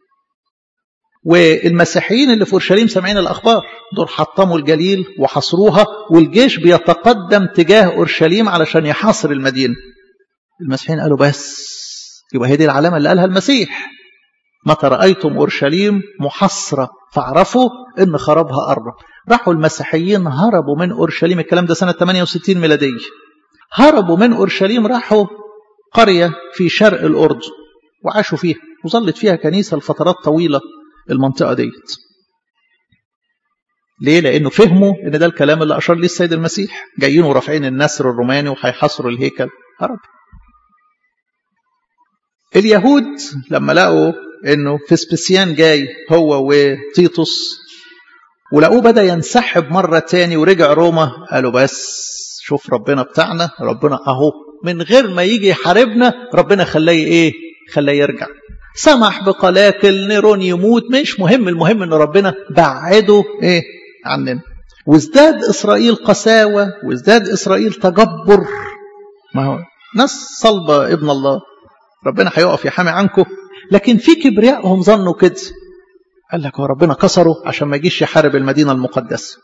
والمسيحيين اللي في اورشليم سامعين الاخبار دول حطموا الجليل وحصروها والجيش بيتقدم تجاه اورشليم علشان يحاصر المدينه المسيحيين قالوا بس يبقى هي دي العلامه اللي قالها المسيح متى رايتم اورشليم محصره فاعرفوا ان خرابها قرب راحوا المسيحيين هربوا من اورشليم الكلام ده سنه 68 ميلاديه هربوا من اورشليم راحوا قريه في شرق الاردن وعاشوا فيها وظلت فيها كنيسه لفترات طويله المنطقة ديت ليه؟ لأنه فهموا إن ده الكلام اللي أشار ليه السيد المسيح جايين ورافعين النسر الروماني وهيحاصروا الهيكل هرب اليهود لما لقوا انه فسبسيان جاي هو وتيتوس ولقوه بدا ينسحب مره تاني ورجع روما قالوا بس شوف ربنا بتاعنا ربنا اهو من غير ما يجي يحاربنا ربنا خلاه ايه خلاه يرجع سمح بقلاقل نيرون يموت مش مهم المهم ان ربنا بعده ايه عننا وازداد اسرائيل قساوه وازداد اسرائيل تجبر ما هو ناس صلبه ابن الله ربنا هيقف يحامي عنكم لكن في كبريائهم ظنوا كده قال لك هو ربنا كسره عشان ما يجيش يحارب المدينه المقدسه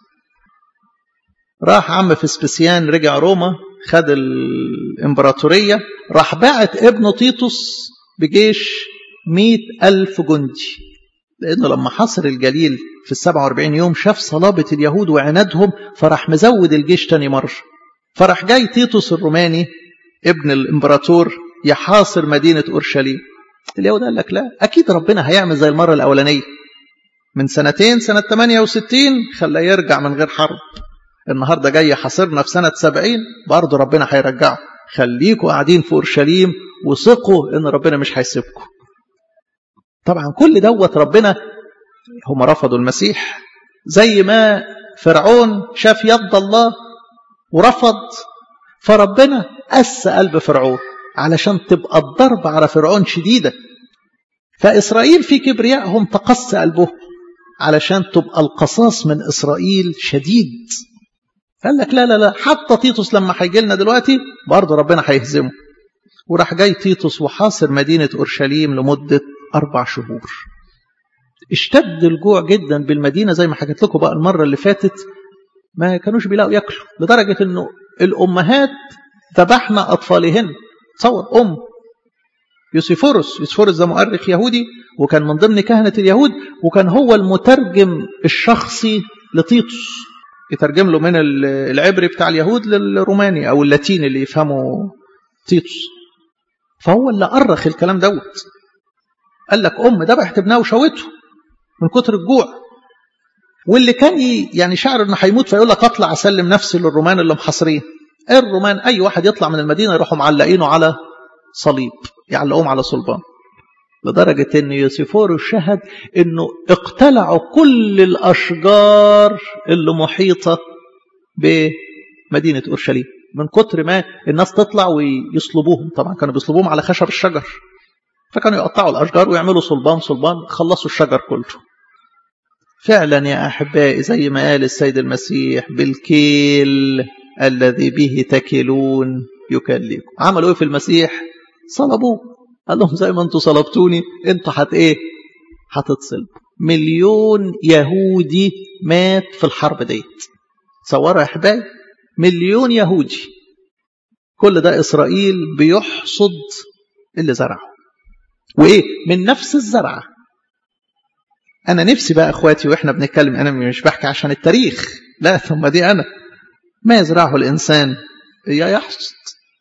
راح عم فسبسيان رجع روما خد الامبراطوريه راح باعت ابنه تيتوس بجيش مئة ألف جندي لأنه لما حصر الجليل في السبعة واربعين يوم شاف صلابة اليهود وعنادهم فراح مزود الجيش تاني مرة فراح جاي تيتوس الروماني ابن الامبراطور يحاصر مدينة أورشليم اليهود قال لك لا أكيد ربنا هيعمل زي المرة الأولانية من سنتين سنة 68 خلاه يرجع من غير حرب النهاردة جاي حاصرنا في سنة 70 برضه ربنا هيرجعه خليكوا قاعدين في أورشليم وثقوا إن ربنا مش هيسيبكم طبعا كل دوت ربنا هم رفضوا المسيح زي ما فرعون شاف يد الله ورفض فربنا قس قلب فرعون علشان تبقى الضرب على فرعون شديدة فإسرائيل في كبريائهم تقص قلبه علشان تبقى القصاص من إسرائيل شديد قال لك لا لا لا حتى تيتوس لما هيجي لنا دلوقتي برضه ربنا هيهزمه وراح جاي تيتوس وحاصر مدينة أورشليم لمدة أربع شهور اشتد الجوع جدا بالمدينة زي ما حكيت لكم بقى المرة اللي فاتت ما كانوش بيلاقوا ياكلوا لدرجة انه الأمهات ذبحنا أطفالهن تصور أم يوسيفورس يوسيفورس ده مؤرخ يهودي وكان من ضمن كهنة اليهود وكان هو المترجم الشخصي لتيتوس يترجم له من العبري بتاع اليهود للروماني أو اللاتيني اللي يفهموا تيتوس فهو اللي أرخ الكلام دوت قال لك أم ذبحت ابنها وشوته من كتر الجوع واللي كان يعني شعر انه هيموت فيقول لك اطلع اسلم نفسي للرومان اللي محاصرين الرومان اي واحد يطلع من المدينه يروحوا معلقينه على صليب يعلقوهم على صلبان لدرجة ان يوسيفورو شهد انه اقتلعوا كل الاشجار اللي محيطة بمدينة اورشليم من كتر ما الناس تطلع ويصلبوهم طبعا كانوا بيصلبوهم على خشب الشجر فكانوا يقطعوا الاشجار ويعملوا صلبان صلبان خلصوا الشجر كله فعلا يا احبائي زي ما قال السيد المسيح بالكيل الذي به تكلون يكلكم عملوا ايه في المسيح صلبوه قال لهم زي ما انتم صلبتوني انتوا هت ايه هتتصلب مليون يهودي مات في الحرب ديت تصوروا يا احبائي مليون يهودي كل ده اسرائيل بيحصد اللي زرعه وايه من نفس الزرعه انا نفسي بقى اخواتي واحنا بنتكلم انا مش بحكي عشان التاريخ لا ثم دي انا ما يزرعه الانسان يا يحصد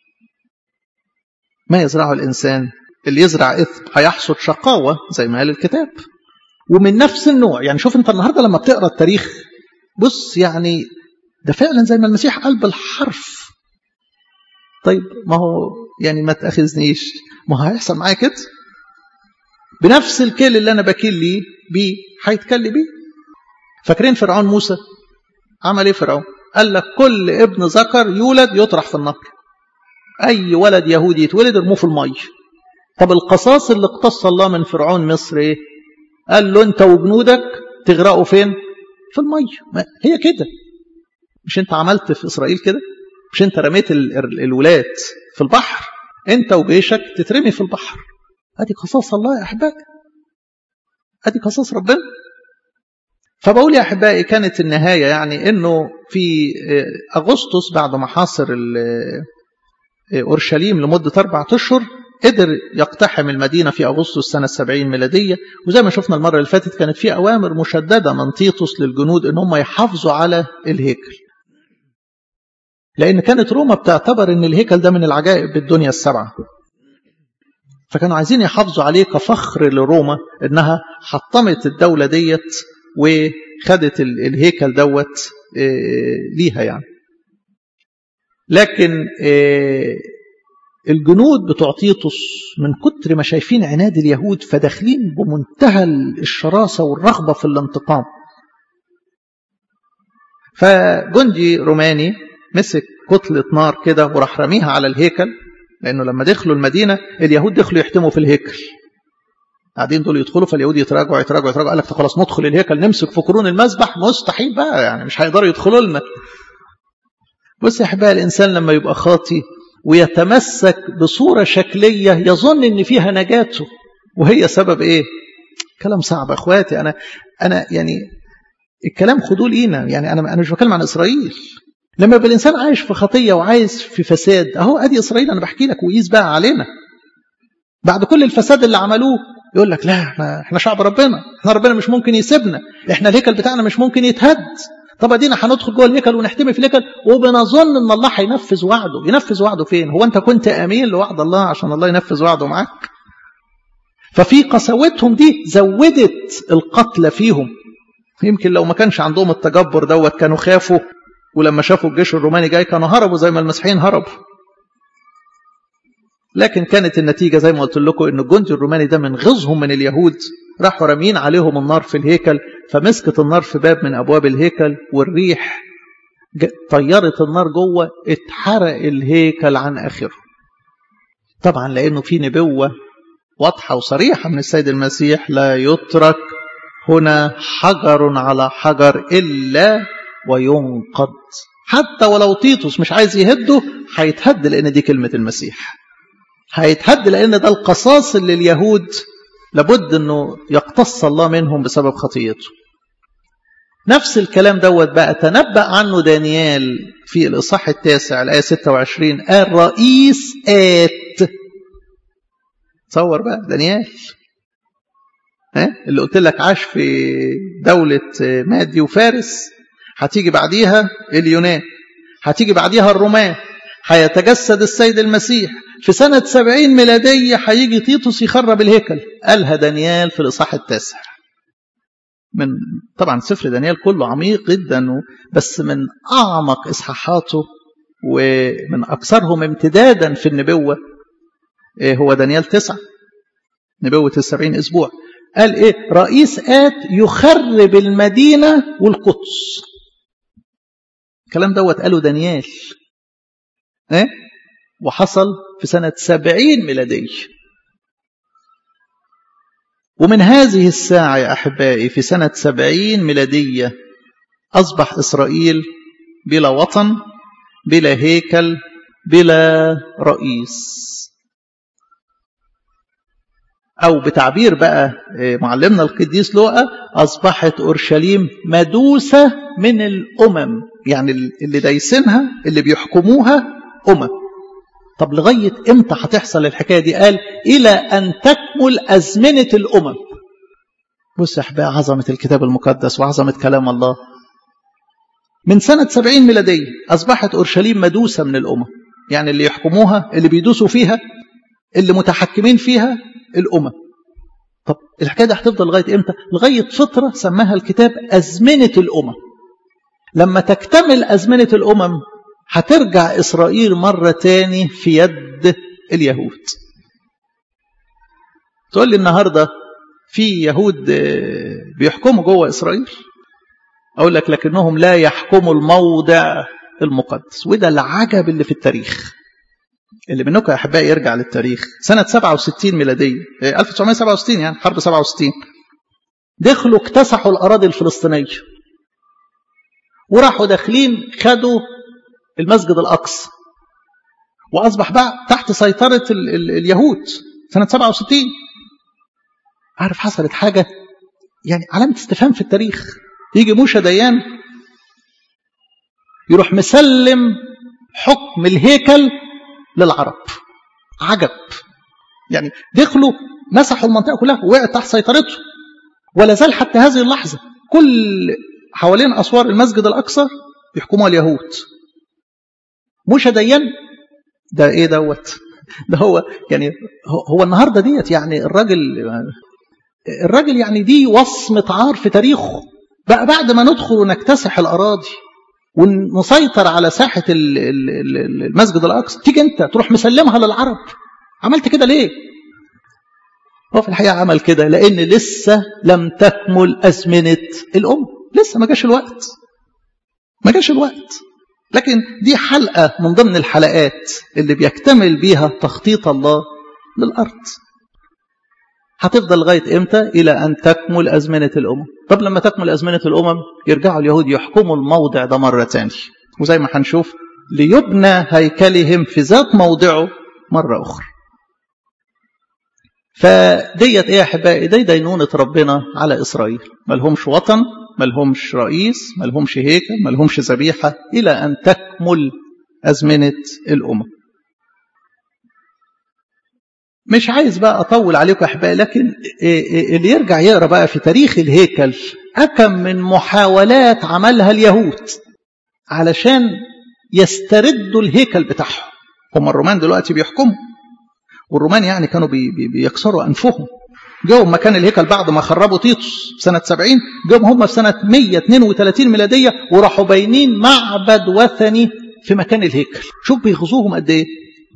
ما يزرعه الانسان اللي يزرع اثم هيحصد شقاوه زي ما قال الكتاب ومن نفس النوع يعني شوف انت النهارده لما بتقرا التاريخ بص يعني ده فعلا زي ما المسيح قال بالحرف طيب ما هو يعني ما تاخذنيش ما هو هيحصل معايا كده بنفس الكيل اللي انا بكيل ليه بيه هيتكل بيه فاكرين فرعون موسى عمل ايه فرعون قال لك كل ابن ذكر يولد يطرح في النهر اي ولد يهودي يتولد ارموه في الميه طب القصاص اللي اقتص الله من فرعون مصر ايه قال له انت وجنودك تغرقوا فين في الميه ما هي كده مش انت عملت في اسرائيل كده مش انت رميت الولاد في البحر انت وجيشك تترمي في البحر ادي قصاص الله يا احبائي ادي قصاص ربنا فبقول يا احبائي كانت النهايه يعني انه في اغسطس بعد ما حاصر اورشليم لمده اربع اشهر قدر يقتحم المدينه في اغسطس سنه 70 ميلاديه وزي ما شفنا المره اللي فاتت كانت في اوامر مشدده من تيتوس للجنود ان هم يحافظوا على الهيكل لان كانت روما بتعتبر ان الهيكل ده من العجائب بالدنيا السبعه فكانوا عايزين يحافظوا عليه كفخر لروما انها حطمت الدوله ديت وخدت الهيكل دوت ليها يعني لكن الجنود بتوع تيتوس من كتر ما شايفين عناد اليهود فداخلين بمنتهى الشراسة والرغبة في الانتقام فجندي روماني مسك كتلة نار كده وراح رميها على الهيكل لأنه لما دخلوا المدينة اليهود دخلوا يحتموا في الهيكل قاعدين دول يدخلوا فاليهود يتراجعوا يتراجعوا يتراجعوا قال لك خلاص ندخل الهيكل نمسك في قرون المذبح مستحيل بقى يعني مش هيقدروا يدخلوا لنا بص يا احبائي الانسان لما يبقى خاطي ويتمسك بصورة شكلية يظن ان فيها نجاته وهي سبب ايه كلام صعب اخواتي انا انا يعني الكلام خدوه لينا يعني انا انا مش بتكلم عن اسرائيل لما يبقى الانسان عايش في خطيه وعايز في فساد اهو ادي اسرائيل انا بحكي لك وقيس بقى علينا بعد كل الفساد اللي عملوه يقول لك لا احنا احنا شعب ربنا احنا ربنا مش ممكن يسيبنا احنا الهيكل بتاعنا مش ممكن يتهد طب ادينا هندخل جوه الهيكل ونحتمي في الهيكل وبنظن ان الله هينفذ وعده ينفذ وعده فين هو انت كنت امين لوعد الله عشان الله ينفذ وعده معاك ففي قساوتهم دي زودت القتل فيهم يمكن لو ما كانش عندهم التجبر دوت كانوا خافوا ولما شافوا الجيش الروماني جاي كانوا هربوا زي ما المسيحيين هربوا لكن كانت النتيجة زي ما قلت لكم ان الجندي الروماني ده من غيظهم من اليهود راحوا رامين عليهم النار في الهيكل فمسكت النار في باب من ابواب الهيكل والريح طيرت النار جوه اتحرق الهيكل عن اخره طبعا لانه في نبوة واضحة وصريحة من السيد المسيح لا يترك هنا حجر على حجر إلا وينقض حتى ولو تيتوس مش عايز يهده هيتهد لأن دي كلمة المسيح هيتهد لأن ده القصاص اللي اليهود لابد أنه يقتص الله منهم بسبب خطيته نفس الكلام دوت بقى تنبأ عنه دانيال في الإصحاح التاسع الآية 26 قال رئيس آت تصور بقى دانيال ها اللي قلت لك عاش في دولة مادي وفارس هتيجي بعديها اليونان هتيجي بعديها الرومان هيتجسد السيد المسيح في سنة سبعين ميلادية هيجي تيتوس يخرب الهيكل قالها دانيال في الإصحاح التاسع من طبعا سفر دانيال كله عميق جدا بس من أعمق إصحاحاته ومن أكثرهم امتدادا في النبوة هو دانيال تسعة نبوة السبعين أسبوع قال إيه رئيس آت يخرب المدينة والقدس الكلام دوت قاله دانيال إيه؟ وحصل في سنة سبعين ميلادية ومن هذه الساعة يا أحبائي في سنة سبعين ميلادية أصبح إسرائيل بلا وطن بلا هيكل بلا رئيس أو بتعبير بقى معلمنا القديس لوقا أصبحت أورشليم مدوسة من الأمم يعني اللي دايسينها اللي بيحكموها أمم طب لغاية إمتى هتحصل الحكاية دي قال إلى أن تكمل أزمنة الأمم بص يا أحبائي عظمة الكتاب المقدس وعظمة كلام الله من سنة سبعين ميلادية أصبحت أورشليم مدوسة من الأمم يعني اللي يحكموها اللي بيدوسوا فيها اللي متحكمين فيها الأمم طب الحكاية دي هتفضل لغاية إمتى لغاية فترة سماها الكتاب أزمنة الأمم لما تكتمل أزمنة الأمم هترجع إسرائيل مرة تاني في يد اليهود تقول لي النهاردة في يهود بيحكموا جوه إسرائيل أقول لك لكنهم لا يحكموا الموضع المقدس وده العجب اللي في التاريخ اللي منكم يا أحبائي يرجع للتاريخ سنة 67 ميلادية 1967 يعني حرب 67 دخلوا اكتسحوا الأراضي الفلسطينية وراحوا داخلين خدوا المسجد الأقصى وأصبح بقى تحت سيطرة ال ال اليهود سنة 67 عارف حصلت حاجة يعني علامة استفهام في التاريخ يجي موشى ديان يروح مسلم حكم الهيكل للعرب عجب يعني دخلوا مسحوا المنطقة كلها ووقعت تحت سيطرته ولا زال حتى هذه اللحظة كل حوالين أسوار المسجد الأقصى يحكمها اليهود موشى ديان ده ايه دوت ده هو يعني هو النهارده ديت يعني الراجل الراجل يعني دي وصمة عار في تاريخه بقى بعد ما ندخل ونكتسح الأراضي ونسيطر على ساحة المسجد الأقصى تيجي أنت تروح مسلمها للعرب عملت كده ليه هو في الحقيقة عمل كده لأن لسه لم تكمل أزمنة الأم لسه ما جاش الوقت ما جاش الوقت لكن دي حلقة من ضمن الحلقات اللي بيكتمل بيها تخطيط الله للأرض هتفضل لغاية إمتى؟ إلى أن تكمل أزمنة الأمم طب لما تكمل أزمنة الأمم يرجعوا اليهود يحكموا الموضع ده مرة تاني وزي ما هنشوف ليبنى هيكلهم في ذات موضعه مرة أخرى فديت ايه يا احبائي دي دينونه ربنا على اسرائيل ملهمش وطن ملهمش رئيس ملهمش هيكل ملهمش ذبيحه الى ان تكمل ازمنه الامم مش عايز بقى اطول عليكم يا احبائي لكن اللي يرجع يقرا بقى في تاريخ الهيكل اكم من محاولات عملها اليهود علشان يستردوا الهيكل بتاعهم هم الرومان دلوقتي بيحكموا والرومان يعني كانوا بي بي بيكسروا أنفهم جاهم مكان الهيكل بعد ما خربوا تيتوس سنة 70 جاهم هم في سنة 132 ميلادية وراحوا باينين معبد وثني في مكان الهيكل شوف بيغزوهم قد ايه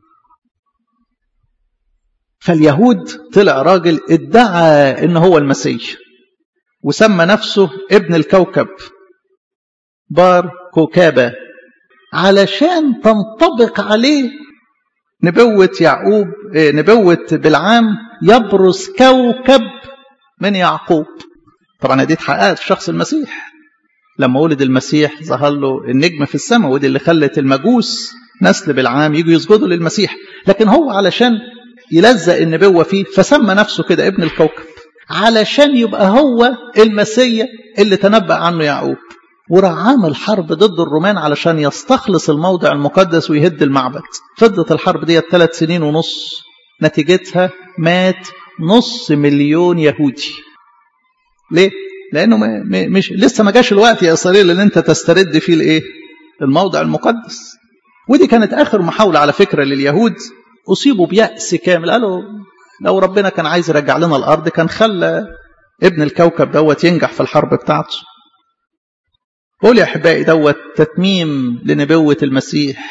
فاليهود طلع راجل ادعى ان هو المسيح وسمى نفسه ابن الكوكب بار كوكابة علشان تنطبق عليه نبوة يعقوب نبوة بالعام يبرز كوكب من يعقوب طبعا دي اتحققت في شخص المسيح لما ولد المسيح ظهر له النجم في السماء ودي اللي خلت المجوس نسل بالعام يجوا يسجدوا للمسيح لكن هو علشان يلزق النبوة فيه فسمى نفسه كده ابن الكوكب علشان يبقى هو المسيح اللي تنبأ عنه يعقوب وراح عامل حرب ضد الرومان علشان يستخلص الموضع المقدس ويهد المعبد فضت الحرب دي ثلاث سنين ونص نتيجتها مات نص مليون يهودي ليه؟ لأنه ما مش لسه ما جاش الوقت يا إسرائيل اللي أنت تسترد فيه الإيه؟ الموضع المقدس ودي كانت آخر محاولة على فكرة لليهود أصيبوا بيأس كامل قالوا لو ربنا كان عايز يرجع لنا الأرض كان خلى ابن الكوكب دوت ينجح في الحرب بتاعته قول يا أحبائي دوت تتميم لنبوة المسيح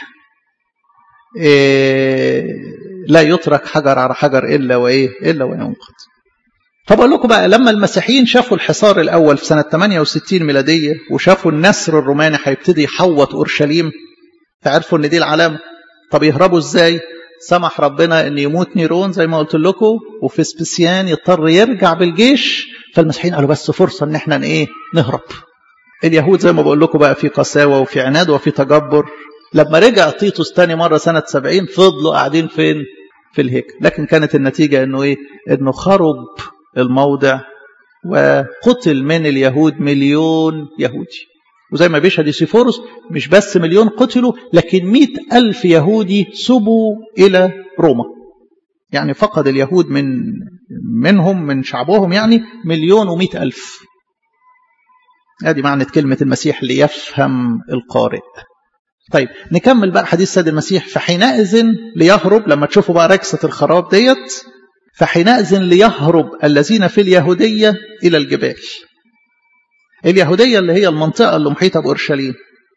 إيه لا يترك حجر على حجر إلا وإيه إلا وينقض فبقول لكم بقى لما المسيحيين شافوا الحصار الأول في سنة 68 ميلادية وشافوا النسر الروماني هيبتدي يحوط أورشليم تعرفوا إن دي العلامة طب يهربوا إزاي؟ سمح ربنا إن يموت نيرون زي ما قلت لكم وفي سبيسيان يضطر يرجع بالجيش فالمسيحيين قالوا بس فرصة إن إحنا إيه نهرب اليهود زي ما بقول لكم بقى في قساوة وفي عناد وفي تجبر لما رجع تيتوس تاني مرة سنة 70 فضلوا قاعدين فين في الهيكل لكن كانت النتيجة انه ايه انه خرب الموضع وقتل من اليهود مليون يهودي وزي ما بيشهد يوسيفورس مش بس مليون قتلوا لكن مئة ألف يهودي سبوا إلى روما يعني فقد اليهود من منهم من شعبهم يعني مليون ومئة ألف هذه معنى كلمة المسيح ليفهم القارئ طيب نكمل بقى حديث سيد المسيح فحينئذ ليهرب لما تشوفوا بقى ركسة الخراب ديت فحينئذ ليهرب الذين في اليهودية إلى الجبال اليهودية اللي هي المنطقة اللي محيطة بأورشليم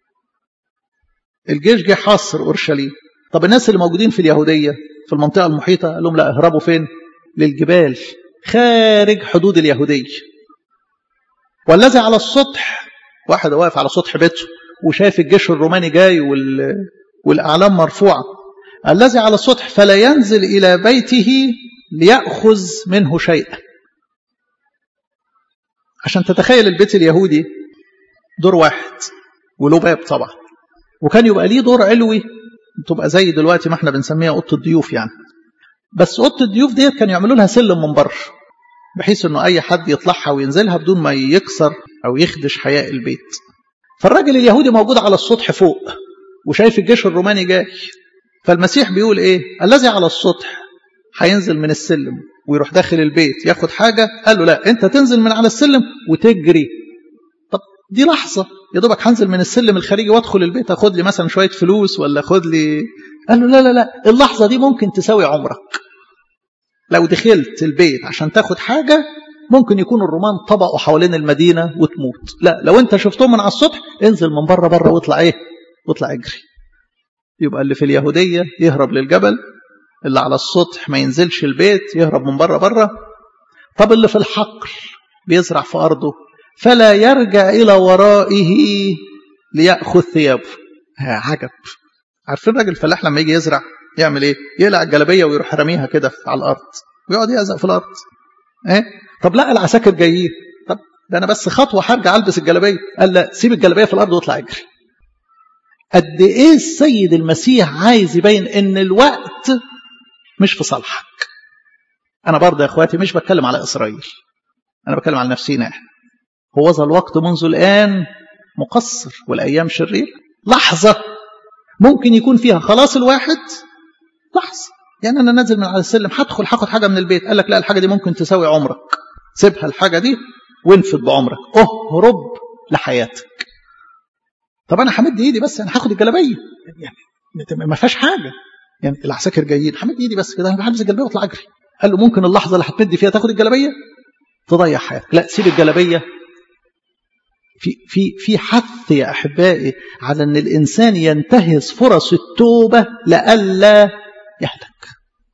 الجيش جه حاصر أورشليم طب الناس اللي موجودين في اليهودية في المنطقة المحيطة قال لهم لا اهربوا فين للجبال خارج حدود اليهودية والذي على السطح واحد واقف على سطح بيته وشايف الجيش الروماني جاي وال... والأعلام مرفوعة الذي على السطح فلا ينزل إلى بيته ليأخذ منه شيئا عشان تتخيل البيت اليهودي دور واحد وله باب طبعا وكان يبقى ليه دور علوي تبقى زي دلوقتي ما احنا بنسميها اوضه الضيوف يعني بس اوضه الضيوف ديت كانوا يعملوا لها سلم من بره بحيث انه اي حد يطلعها وينزلها بدون ما يكسر او يخدش حياء البيت فالراجل اليهودي موجود على السطح فوق وشايف الجيش الروماني جاي فالمسيح بيقول ايه الذي على السطح هينزل من السلم ويروح داخل البيت ياخد حاجة قال له لا انت تنزل من على السلم وتجري طب دي لحظة يا دوبك هنزل من السلم الخارجي وادخل البيت اخد لي مثلا شوية فلوس ولا اخد لي قال له لا لا لا اللحظة دي ممكن تساوي عمرك لو دخلت البيت عشان تاخد حاجة ممكن يكون الرومان طبقوا حوالين المدينة وتموت لا لو انت شفتهم من على السطح انزل من بره بره واطلع ايه واطلع اجري يبقى اللي في اليهودية يهرب للجبل اللي على السطح ما ينزلش البيت يهرب من بره بره طب اللي في الحقل بيزرع في أرضه فلا يرجع إلى ورائه ليأخذ ثيابه عجب عارفين الراجل الفلاح لما يجي يزرع يعمل ايه يقلع الجلابيه ويروح راميها كده على الارض ويقعد يهزق في الارض ايه طب لا العساكر جايين طب ده انا بس خطوه هرجع البس الجلابيه قال لا سيب الجلابيه في الارض واطلع اجري قد ايه السيد المسيح عايز يبين ان الوقت مش في صالحك انا برضه يا اخواتي مش بتكلم على اسرائيل انا بتكلم على نفسينا احنا هو ذا الوقت منذ الان مقصر والايام شرير لحظه ممكن يكون فيها خلاص الواحد لحظه يعني انا نازل من على السلم هدخل هاخد حاجه من البيت قال لك لا الحاجه دي ممكن تساوي عمرك سيبها الحاجه دي وانفد بعمرك اهرب لحياتك طب انا همد ايدي بس انا هاخد الجلابيه يعني ما فيهاش حاجه يعني العساكر جايين همد ايدي بس كده انا هلبس الجلابيه واطلع اجري قال له ممكن اللحظه اللي هتمد فيها تاخد الجلابيه تضيع حياتك لا سيب الجلابيه في في في حث يا احبائي على ان الانسان ينتهز فرص التوبه لئلا يهلك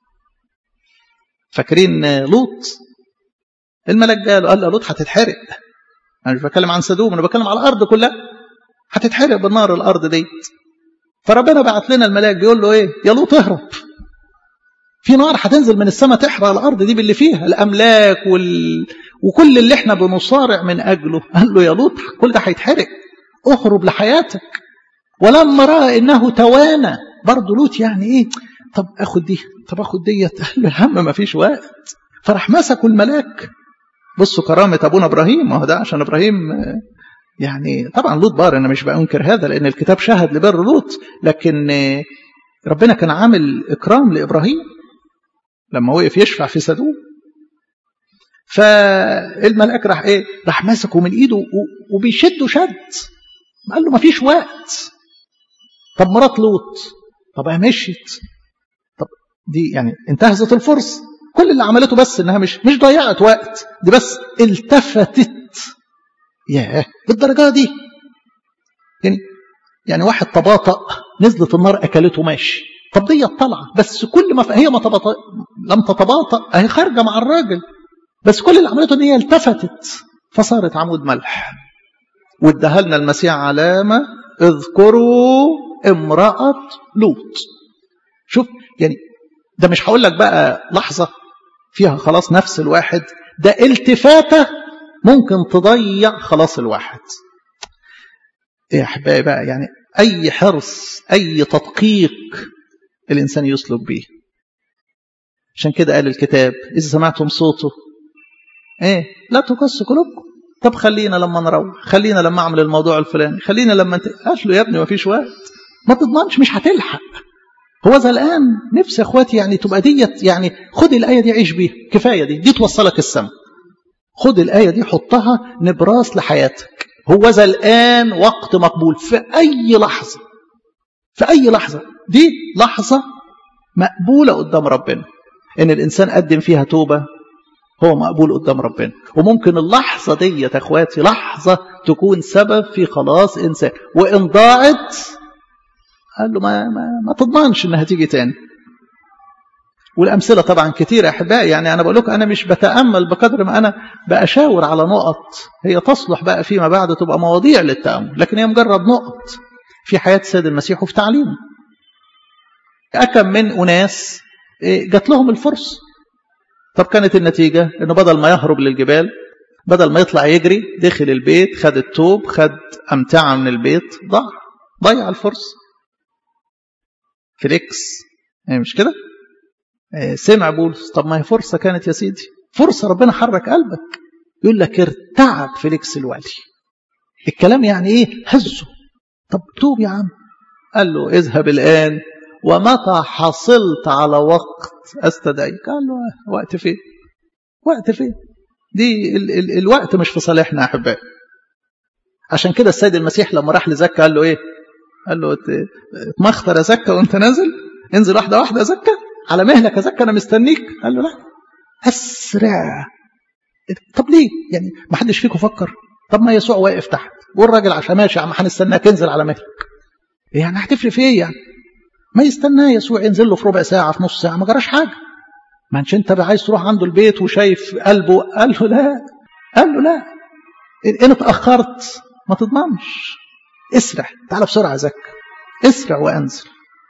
فاكرين لوط الملك قال قال له لوط هتتحرق انا مش بتكلم عن سدوم انا بتكلم على الارض كلها هتتحرق بالنار الارض ديت فربنا بعت لنا الملاك بيقول له ايه يا لوط اهرب في نار هتنزل من السماء تحرق الارض دي باللي فيها الاملاك وال... وكل اللي احنا بنصارع من اجله قال له يا لوط كل ده هيتحرق اهرب لحياتك ولما راى انه توانى برضه لوط يعني ايه طب اخد دي طب اخد ديت قال له يا عم ما فيش وقت فراح مسكوا الملاك بصوا كرامه ابونا ابراهيم ما هو ده عشان ابراهيم يعني طبعا لوط بار انا مش بنكر هذا لان الكتاب شهد لبر لوط لكن ربنا كان عامل اكرام لابراهيم لما وقف يشفع في سدوم فالملاك راح ايه راح ماسكه من ايده وبيشده شد قال له مفيش وقت طب مرات لوط طب مشيت طب دي يعني انتهزت الفرصه كل اللي عملته بس انها مش مش ضيعت وقت دي بس التفتت ياه بالدرجه دي يعني يعني واحد تباطأ نزلت النار اكلته ماشي طب دي طالعه بس كل ما هي ما تباطأ لم تتباطأ اهي خارجه مع الراجل بس كل اللي عملته ان هي التفتت فصارت عمود ملح واداها لنا المسيح علامه اذكروا امراه لوط شوف يعني ده مش هقول لك بقى لحظه فيها خلاص نفس الواحد ده التفاته ممكن تضيع خلاص الواحد يا احبائي بقى يعني اي حرص اي تدقيق الانسان يسلك به عشان كده قال الكتاب اذا سمعتم صوته ايه لا تقص قلوبكم طب خلينا لما نروح خلينا لما اعمل الموضوع الفلاني خلينا لما انت قال له يا ابني ما فيش وقت ما تضمنش مش هتلحق هو ذا الان نفسي يا اخواتي يعني تبقى ديت يعني خد الايه دي عيش بيها كفايه دي دي توصلك السما خد الايه دي حطها نبراس لحياتك هو ذا الان وقت مقبول في اي لحظه في اي لحظه دي لحظه مقبوله قدام ربنا ان الانسان قدم فيها توبه هو مقبول قدام ربنا وممكن اللحظة دي يا اخواتي لحظة تكون سبب في خلاص إنسان وإن ضاعت قال له ما, ما, ما تضمنش إنها تيجي تاني والأمثلة طبعا كتير أحبائي يعني أنا بقول لكم أنا مش بتأمل بقدر ما أنا بأشاور على نقط هي تصلح بقى فيما بعد تبقى مواضيع للتأمل لكن هي مجرد نقط في حياة السيد المسيح وفي تعليمه أكم من أناس جات لهم الفرصة طب كانت النتيجة انه بدل ما يهرب للجبال بدل ما يطلع يجري دخل البيت خد التوب خد أمتعة من البيت ضاع ضيع الفرصة فليكس يعني مش كده سمع بولس طب ما هي فرصة كانت يا سيدي فرصة ربنا حرك قلبك يقول لك ارتعب فليكس الوالي الكلام يعني ايه هزه طب توب يا عم قال له اذهب الآن ومتى حصلت على وقت استدعيك قال له وقت فين وقت فين دي ال ال الوقت مش في صالحنا يا احبائي عشان كده السيد المسيح لما راح لزكا قال له ايه قال له اتمخطر يا زكا وانت نازل انزل واحده واحده يا زكا على مهلك يا زكا انا مستنيك قال له لا اسرع طب ليه يعني ما حدش فيكم فكر طب ما يسوع واقف تحت والراجل عشان ماشي عم هنستناك ينزل على مهلك يعني هتفرق في ايه يعني ما يستناه يسوع ينزل له في ربع ساعه في نص ساعه ما جراش حاجه ما انش انت عايز تروح عنده البيت وشايف قلبه قال له لا قال له لا ان اتاخرت ما تضمنش اسرع تعال بسرعه زك اسرع وانزل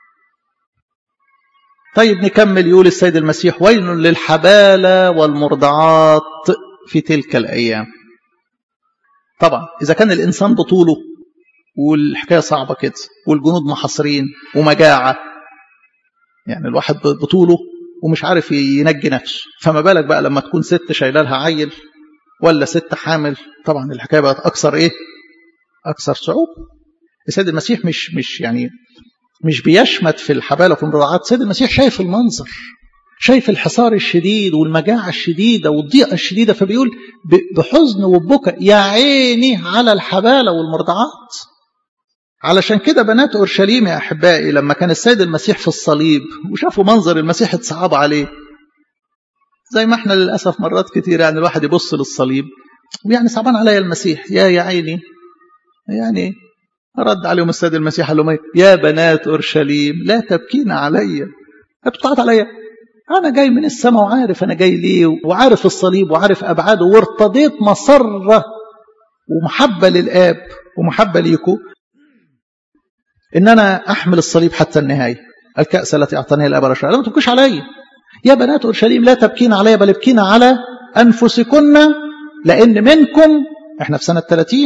طيب نكمل يقول السيد المسيح ويل للحبالة والمرضعات في تلك الأيام طبعا إذا كان الإنسان بطوله والحكاية صعبة كده والجنود محاصرين ومجاعة يعني الواحد بطوله ومش عارف ينجي نفسه فما بالك بقى لما تكون ست شايله لها عيل ولا ست حامل طبعا الحكايه بقت اكثر ايه اكثر صعوبه السيد المسيح مش مش يعني مش بيشمت في الحبالة وفي المرضعات سيد المسيح شايف المنظر شايف الحصار الشديد والمجاعة الشديدة والضيقة الشديدة فبيقول بحزن وبكى يا عيني على الحبالة والمرضعات علشان كده بنات أورشليم يا أحبائي لما كان السيد المسيح في الصليب وشافوا منظر المسيح اتصعب عليه زي ما احنا للأسف مرات كتير يعني الواحد يبص للصليب ويعني صعبان عليا المسيح يا يا عيني يعني رد عليهم السيد المسيح قال لهم يا بنات اورشليم لا تبكين عليا بتقعد عليا انا جاي من السماء وعارف انا جاي ليه وعارف الصليب وعارف ابعاده وارتضيت مسره ومحبه للاب ومحبه ليكم ان انا احمل الصليب حتى النهايه الكاس التي اعطانيها الاب رشا لا ما تبكوش عليا يا بنات اورشليم لا تبكين عليا بل ابكين على انفسكن لان منكم احنا في سنه 30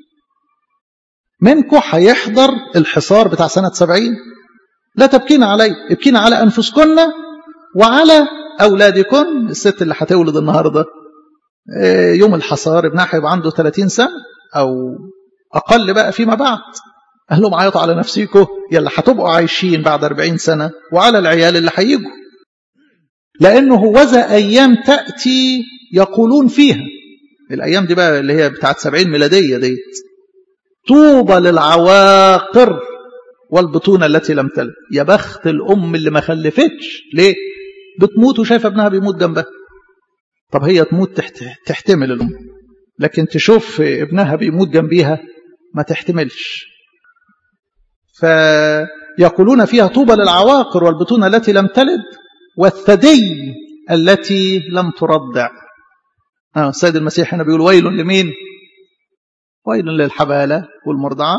منكم هيحضر الحصار بتاع سنة سبعين لا تبكين علي ابكين على أنفسكن وعلى أولادكن الست اللي هتولد النهاردة يوم الحصار ابنها هيبقى عنده 30 سنة أو أقل بقى فيما بعد قال لهم عيطوا على نفسيكم يلا هتبقوا عايشين بعد 40 سنة وعلى العيال اللي هيجوا لأنه هوذا أيام تأتي يقولون فيها الأيام دي بقى اللي هي بتاعت 70 ميلادية ديت طوبى للعواقر والبطونة التي لم تلد يا بخت الأم اللي ما خلفتش ليه بتموت وشايفة ابنها بيموت جنبها طب هي تموت تحت... تحتمل الأم لكن تشوف ابنها بيموت جنبيها ما تحتملش فيقولون فيها طوبى للعواقر والبطونة التي لم تلد والثدي التي لم ترضع آه السيد المسيح هنا بيقول ويل لمين ويل للحبالة والمرضعات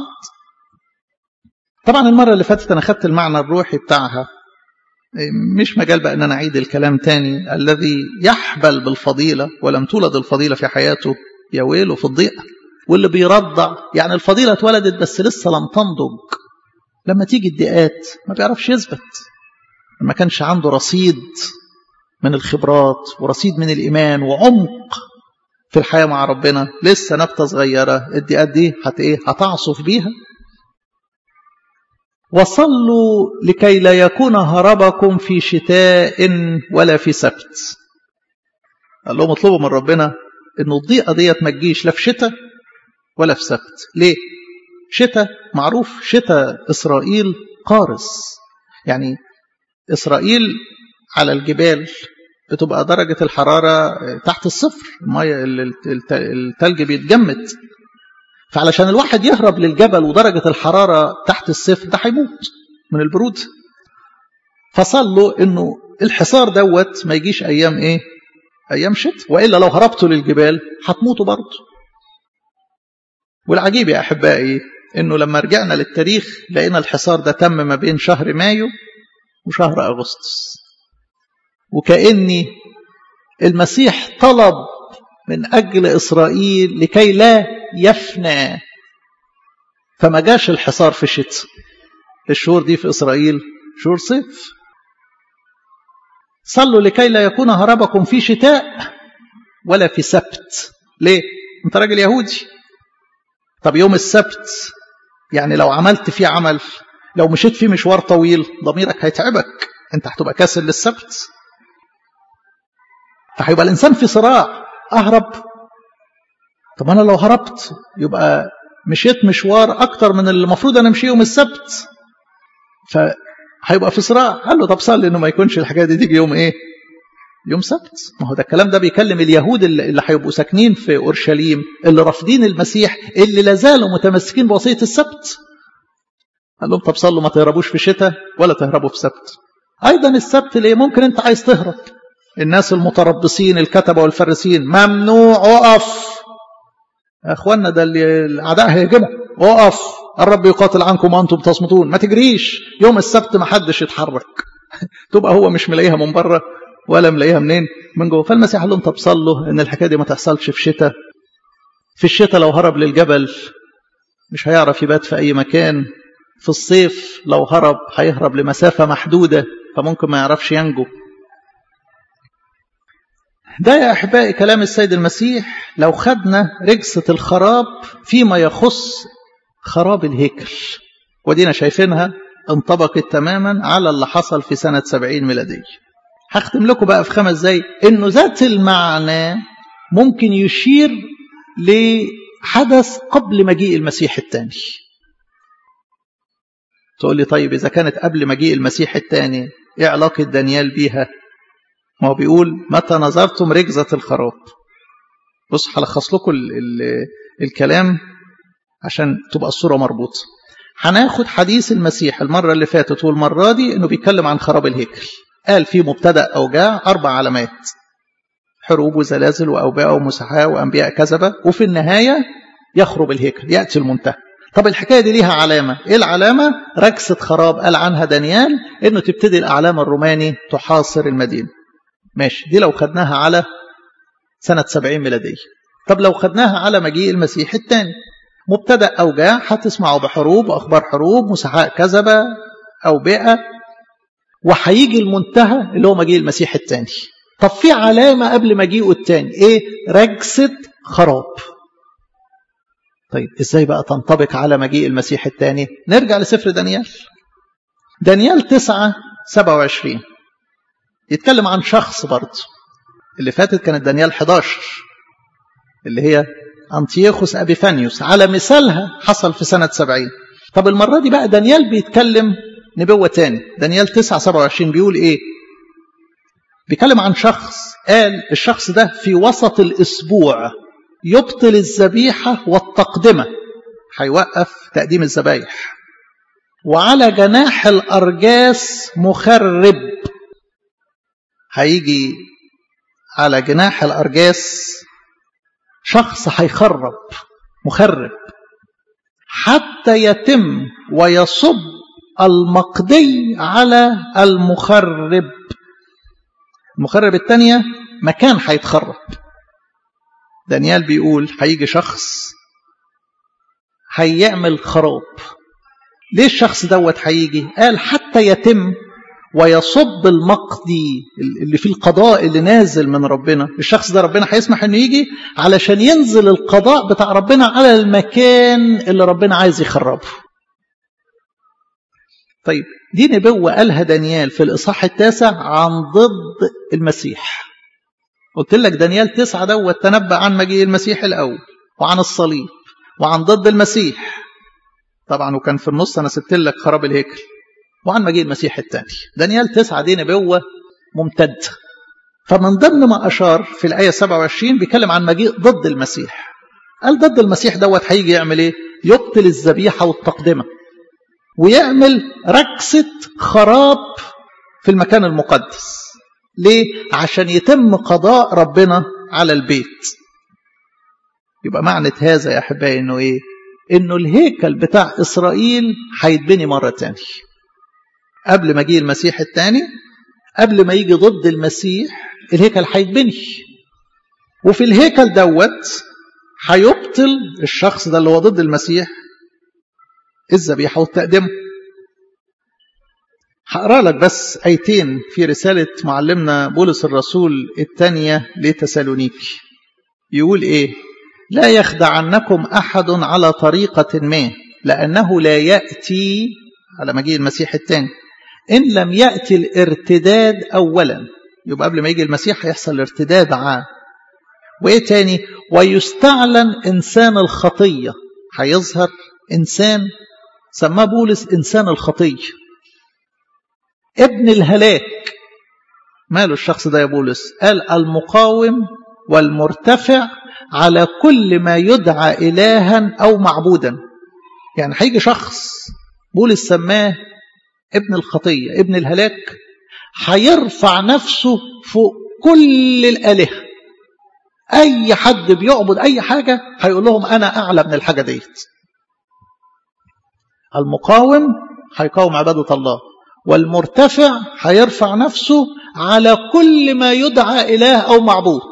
طبعا المرة اللي فاتت أنا خدت المعنى الروحي بتاعها مش مجال بقى أن أنا أعيد الكلام تاني الذي يحبل بالفضيلة ولم تولد الفضيلة في حياته يا ويله في الضيقة واللي بيرضع يعني الفضيلة اتولدت بس لسه لم تنضج لما تيجي الدقات ما بيعرفش يثبت ما كانش عنده رصيد من الخبرات ورصيد من الإيمان وعمق في الحياة مع ربنا لسه نبتة صغيرة الدقات دي هت ايه هتعصف بيها وصلوا لكي لا يكون هربكم في شتاء ولا في سبت قال لهم اطلبوا من ربنا انه الضيقة ديت ما تجيش لا في شتاء ولا في سبت ليه شتاء معروف شتاء إسرائيل قارس يعني إسرائيل على الجبال بتبقى درجة الحرارة تحت الصفر المية التلج بيتجمد فعلشان الواحد يهرب للجبل ودرجة الحرارة تحت الصفر ده هيموت من البرود فصلوا انه الحصار دوت ما يجيش ايام ايه ايام شتاء والا لو هربتوا للجبال هتموتوا برضه والعجيب يا احبائي انه لما رجعنا للتاريخ لقينا الحصار ده تم ما بين شهر مايو وشهر اغسطس وكأني المسيح طلب من أجل إسرائيل لكي لا يفنى فما جاش الحصار في الشتاء الشهور دي في إسرائيل شهور صيف صلوا لكي لا يكون هربكم في شتاء ولا في سبت ليه؟ انت راجل يهودي طب يوم السبت يعني لو عملت فيه عمل لو مشيت فيه مشوار طويل ضميرك هيتعبك انت هتبقى كاسل للسبت فهيبقى الإنسان في صراع أهرب طب أنا لو هربت يبقى مشيت مشوار أكتر من اللي المفروض أنا أمشي يوم السبت فهيبقى في صراع قال له طب صلي إنه ما يكونش الحكاية دي تيجي يوم إيه يوم سبت ما هو ده الكلام ده بيكلم اليهود اللي, اللي هيبقوا ساكنين في اورشليم اللي رافضين المسيح اللي لازالوا متمسكين بوصيه السبت قال لهم طب صلوا ما تهربوش في شتاء ولا تهربوا في سبت ايضا السبت ليه ممكن انت عايز تهرب الناس المتربصين الكتبه والفريسين ممنوع اقف يا اخوانا ده اللي الاعداء هيهجموا اقف الرب يقاتل عنكم وانتم تصمتون ما تجريش يوم السبت ما حدش يتحرك تبقى هو مش ملاقيها من بره ولا ملاقيها منين من جوه فالمسيح قال لهم طب صلوا ان الحكايه دي ما تحصلش في شتاء في الشتاء لو هرب للجبل مش هيعرف يبات في اي مكان في الصيف لو هرب هيهرب لمسافه محدوده فممكن ما يعرفش ينجو ده يا احبائي كلام السيد المسيح لو خدنا رجسه الخراب فيما يخص خراب الهيكل ودينا شايفينها انطبقت تماما على اللي حصل في سنة سبعين ميلادية هختم لكم بقى في خمس دقايق انه ذات المعنى ممكن يشير لحدث قبل مجيء المسيح الثاني تقول لي طيب اذا كانت قبل مجيء المسيح الثاني ايه علاقة دانيال بيها ما هو بيقول متى نظرتم رجزة الخراب بص هلخص لكم ال ال الكلام عشان تبقى الصورة مربوطة هناخد حديث المسيح المرة اللي فاتت والمرة دي انه بيتكلم عن خراب الهيكل قال في مبتدأ أوجاع أربع علامات حروب وزلازل وأوباء ومسحاة وأنبياء كذبة وفي النهاية يخرب الهيكل يأتي المنتهى طب الحكاية دي ليها علامة إيه العلامة ركسة خراب قال عنها دانيال إنه تبتدي الأعلام الروماني تحاصر المدينة ماشي دي لو خدناها على سنة سبعين ميلادية طب لو خدناها على مجيء المسيح الثاني مبتدا اوجاع هتسمعوا بحروب واخبار حروب مسحاء كذبه اوبئه وهيجي المنتهى اللي هو مجيء المسيح الثاني طب في علامه قبل مجيئه الثاني ايه رجسه خراب طيب ازاي بقى تنطبق على مجيء المسيح الثاني نرجع لسفر دانيال دانيال 9 27 يتكلم عن شخص برضه اللي فاتت كانت دانيال 11 اللي هي أنتيوخوس أبيفانيوس على مثالها حصل في سنة سبعين طب المرة دي بقى دانيال بيتكلم نبوة تاني دانيال 9 27 بيقول إيه بيتكلم عن شخص قال الشخص ده في وسط الأسبوع يبطل الذبيحة والتقدمة هيوقف تقديم الذبايح وعلى جناح الأرجاس مخرب هيجي على جناح الأرجاس شخص هيخرب مخرب حتى يتم ويصب المقضي على المخرب المخرب الثانية مكان هيتخرب دانيال بيقول هيجي شخص هيعمل خراب ليه الشخص دوت هيجي قال حتى يتم ويصب المقضي اللي فيه القضاء اللي نازل من ربنا الشخص ده ربنا هيسمح انه يجي علشان ينزل القضاء بتاع ربنا على المكان اللي ربنا عايز يخربه طيب دي نبوة قالها دانيال في الإصحاح التاسع عن ضد المسيح قلت لك دانيال تسعة دوت تنبأ عن مجيء المسيح الأول وعن الصليب وعن ضد المسيح طبعا وكان في النص أنا سبت لك خراب الهيكل وعن مجيء المسيح الثاني دانيال تسعة دي نبوة ممتدة فمن ضمن ما أشار في الآية 27 بيتكلم عن مجيء ضد المسيح قال ضد المسيح دوت هيجي يعمل ايه يبطل الذبيحة والتقدمة ويعمل ركسة خراب في المكان المقدس ليه عشان يتم قضاء ربنا على البيت يبقى معنى هذا يا أحبائي إنه إيه إنه الهيكل بتاع إسرائيل هيتبني مرة تانية قبل ما يجي المسيح الثاني قبل ما يجي ضد المسيح الهيكل هيتبني وفي الهيكل دوت هيبطل الشخص ده اللي هو ضد المسيح الذبيحه والتقدمه هقرا لك بس ايتين في رساله معلمنا بولس الرسول الثانيه لتسالونيكي يقول ايه لا يخدعنكم احد على طريقه ما لانه لا ياتي على مجيء المسيح الثاني إن لم يأتي الارتداد أولا يبقى قبل ما يجي المسيح هيحصل ارتداد عام وإيه تاني ويستعلن إنسان الخطية هيظهر إنسان سماه بولس إنسان الخطية ابن الهلاك ماله الشخص ده يا بولس قال المقاوم والمرتفع على كل ما يدعى إلها أو معبودا يعني هيجي شخص بولس سماه ابن الخطية ابن الهلاك هيرفع نفسه فوق كل الآلهة أي حد بيعبد أي حاجة هيقول لهم أنا أعلى من الحاجة ديت المقاوم هيقاوم عبادة الله والمرتفع هيرفع نفسه على كل ما يدعى إله أو معبود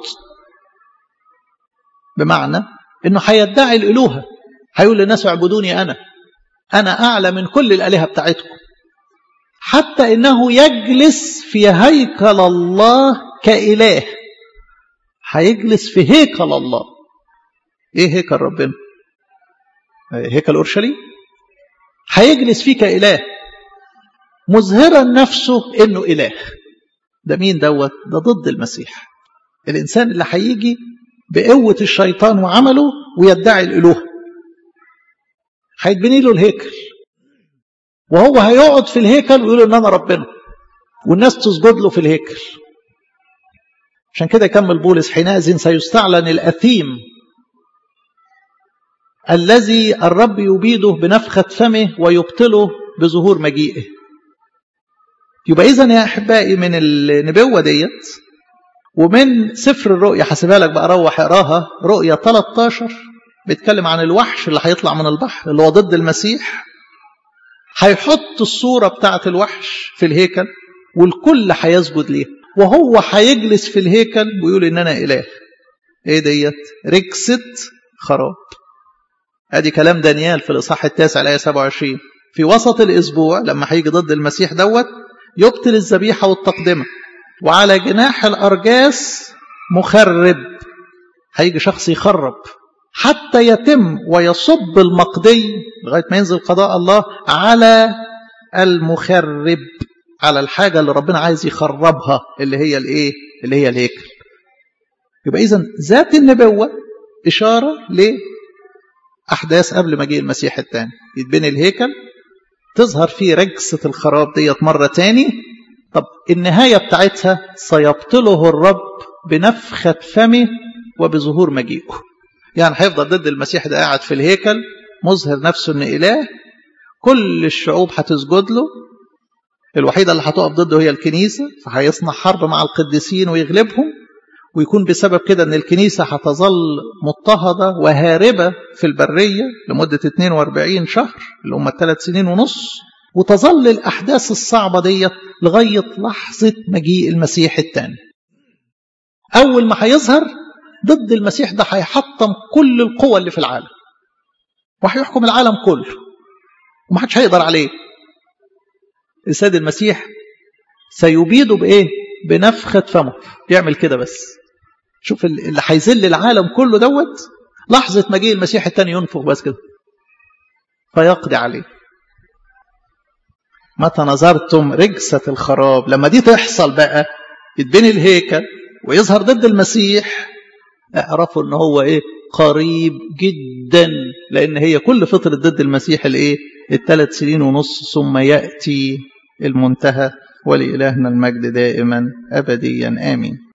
بمعنى أنه هيدعي الإلوهة هيقول للناس اعبدوني أنا أنا أعلى من كل الآلهة بتاعتكم حتى إنه يجلس في هيكل الله كإله هيجلس في هيكل الله إيه هيكل ربنا هيكل أورشليم هيجلس فيه كإله مظهرا نفسه إنه إله ده مين دوت ده ضد المسيح الإنسان اللي هيجي بقوة الشيطان وعمله ويدعي الإله هيتبني له الهيكل وهو هيقعد في الهيكل ويقول ان انا ربنا والناس تسجد له في الهيكل عشان كده يكمل بولس حينئذ سيستعلن الاثيم الذي الرب يبيده بنفخة فمه ويبطله بظهور مجيئه يبقى إذا يا أحبائي من النبوة ديت ومن سفر الرؤيا حسبها لك بقى روح اقراها رؤيا 13 بيتكلم عن الوحش اللي هيطلع من البحر اللي هو ضد المسيح هيحط الصورة بتاعة الوحش في الهيكل والكل هيسجد ليه وهو هيجلس في الهيكل ويقول ان انا اله ايه ديت ركسة خراب ادي كلام دانيال في الاصحاح التاسع الايه 27 في وسط الاسبوع لما هيجي ضد المسيح دوت يبطل الذبيحه والتقدمه وعلى جناح الارجاس مخرب هيجي شخص يخرب حتى يتم ويصب المقضي لغايه ما ينزل قضاء الله على المخرب على الحاجه اللي ربنا عايز يخربها اللي هي الايه اللي هي الهيكل يبقى اذا ذات النبوه اشاره لاحداث قبل مجيء المسيح الثاني يتبني الهيكل تظهر فيه رجسه الخراب ديت مره تاني طب النهايه بتاعتها سيبطله الرب بنفخه فمه وبظهور مجيئه يعني هيفضل ضد المسيح ده قاعد في الهيكل مظهر نفسه ان اله كل الشعوب هتسجد له الوحيده اللي هتقف ضده هي الكنيسه فهيصنع حرب مع القديسين ويغلبهم ويكون بسبب كده ان الكنيسه هتظل مضطهده وهاربه في البريه لمده 42 شهر اللي هم الثلاث سنين ونص وتظل الاحداث الصعبه ديت لغايه لحظه مجيء المسيح الثاني اول ما هيظهر ضد المسيح ده هيحطم كل القوى اللي في العالم وهيحكم العالم كله ومحدش هيقدر عليه السيد المسيح سيبيده بايه بنفخه فمه يعمل كده بس شوف اللي هيذل العالم كله دوت لحظه مجيء المسيح الثاني ينفخ بس كده فيقضي عليه متى نظرتم رجسة الخراب لما دي تحصل بقى يتبني الهيكل ويظهر ضد المسيح اعرفوا ان هو ايه قريب جدا لان هي كل فترة ضد المسيح الايه الثلاث سنين ونص ثم يأتي المنتهى ولإلهنا المجد دائما أبديا آمين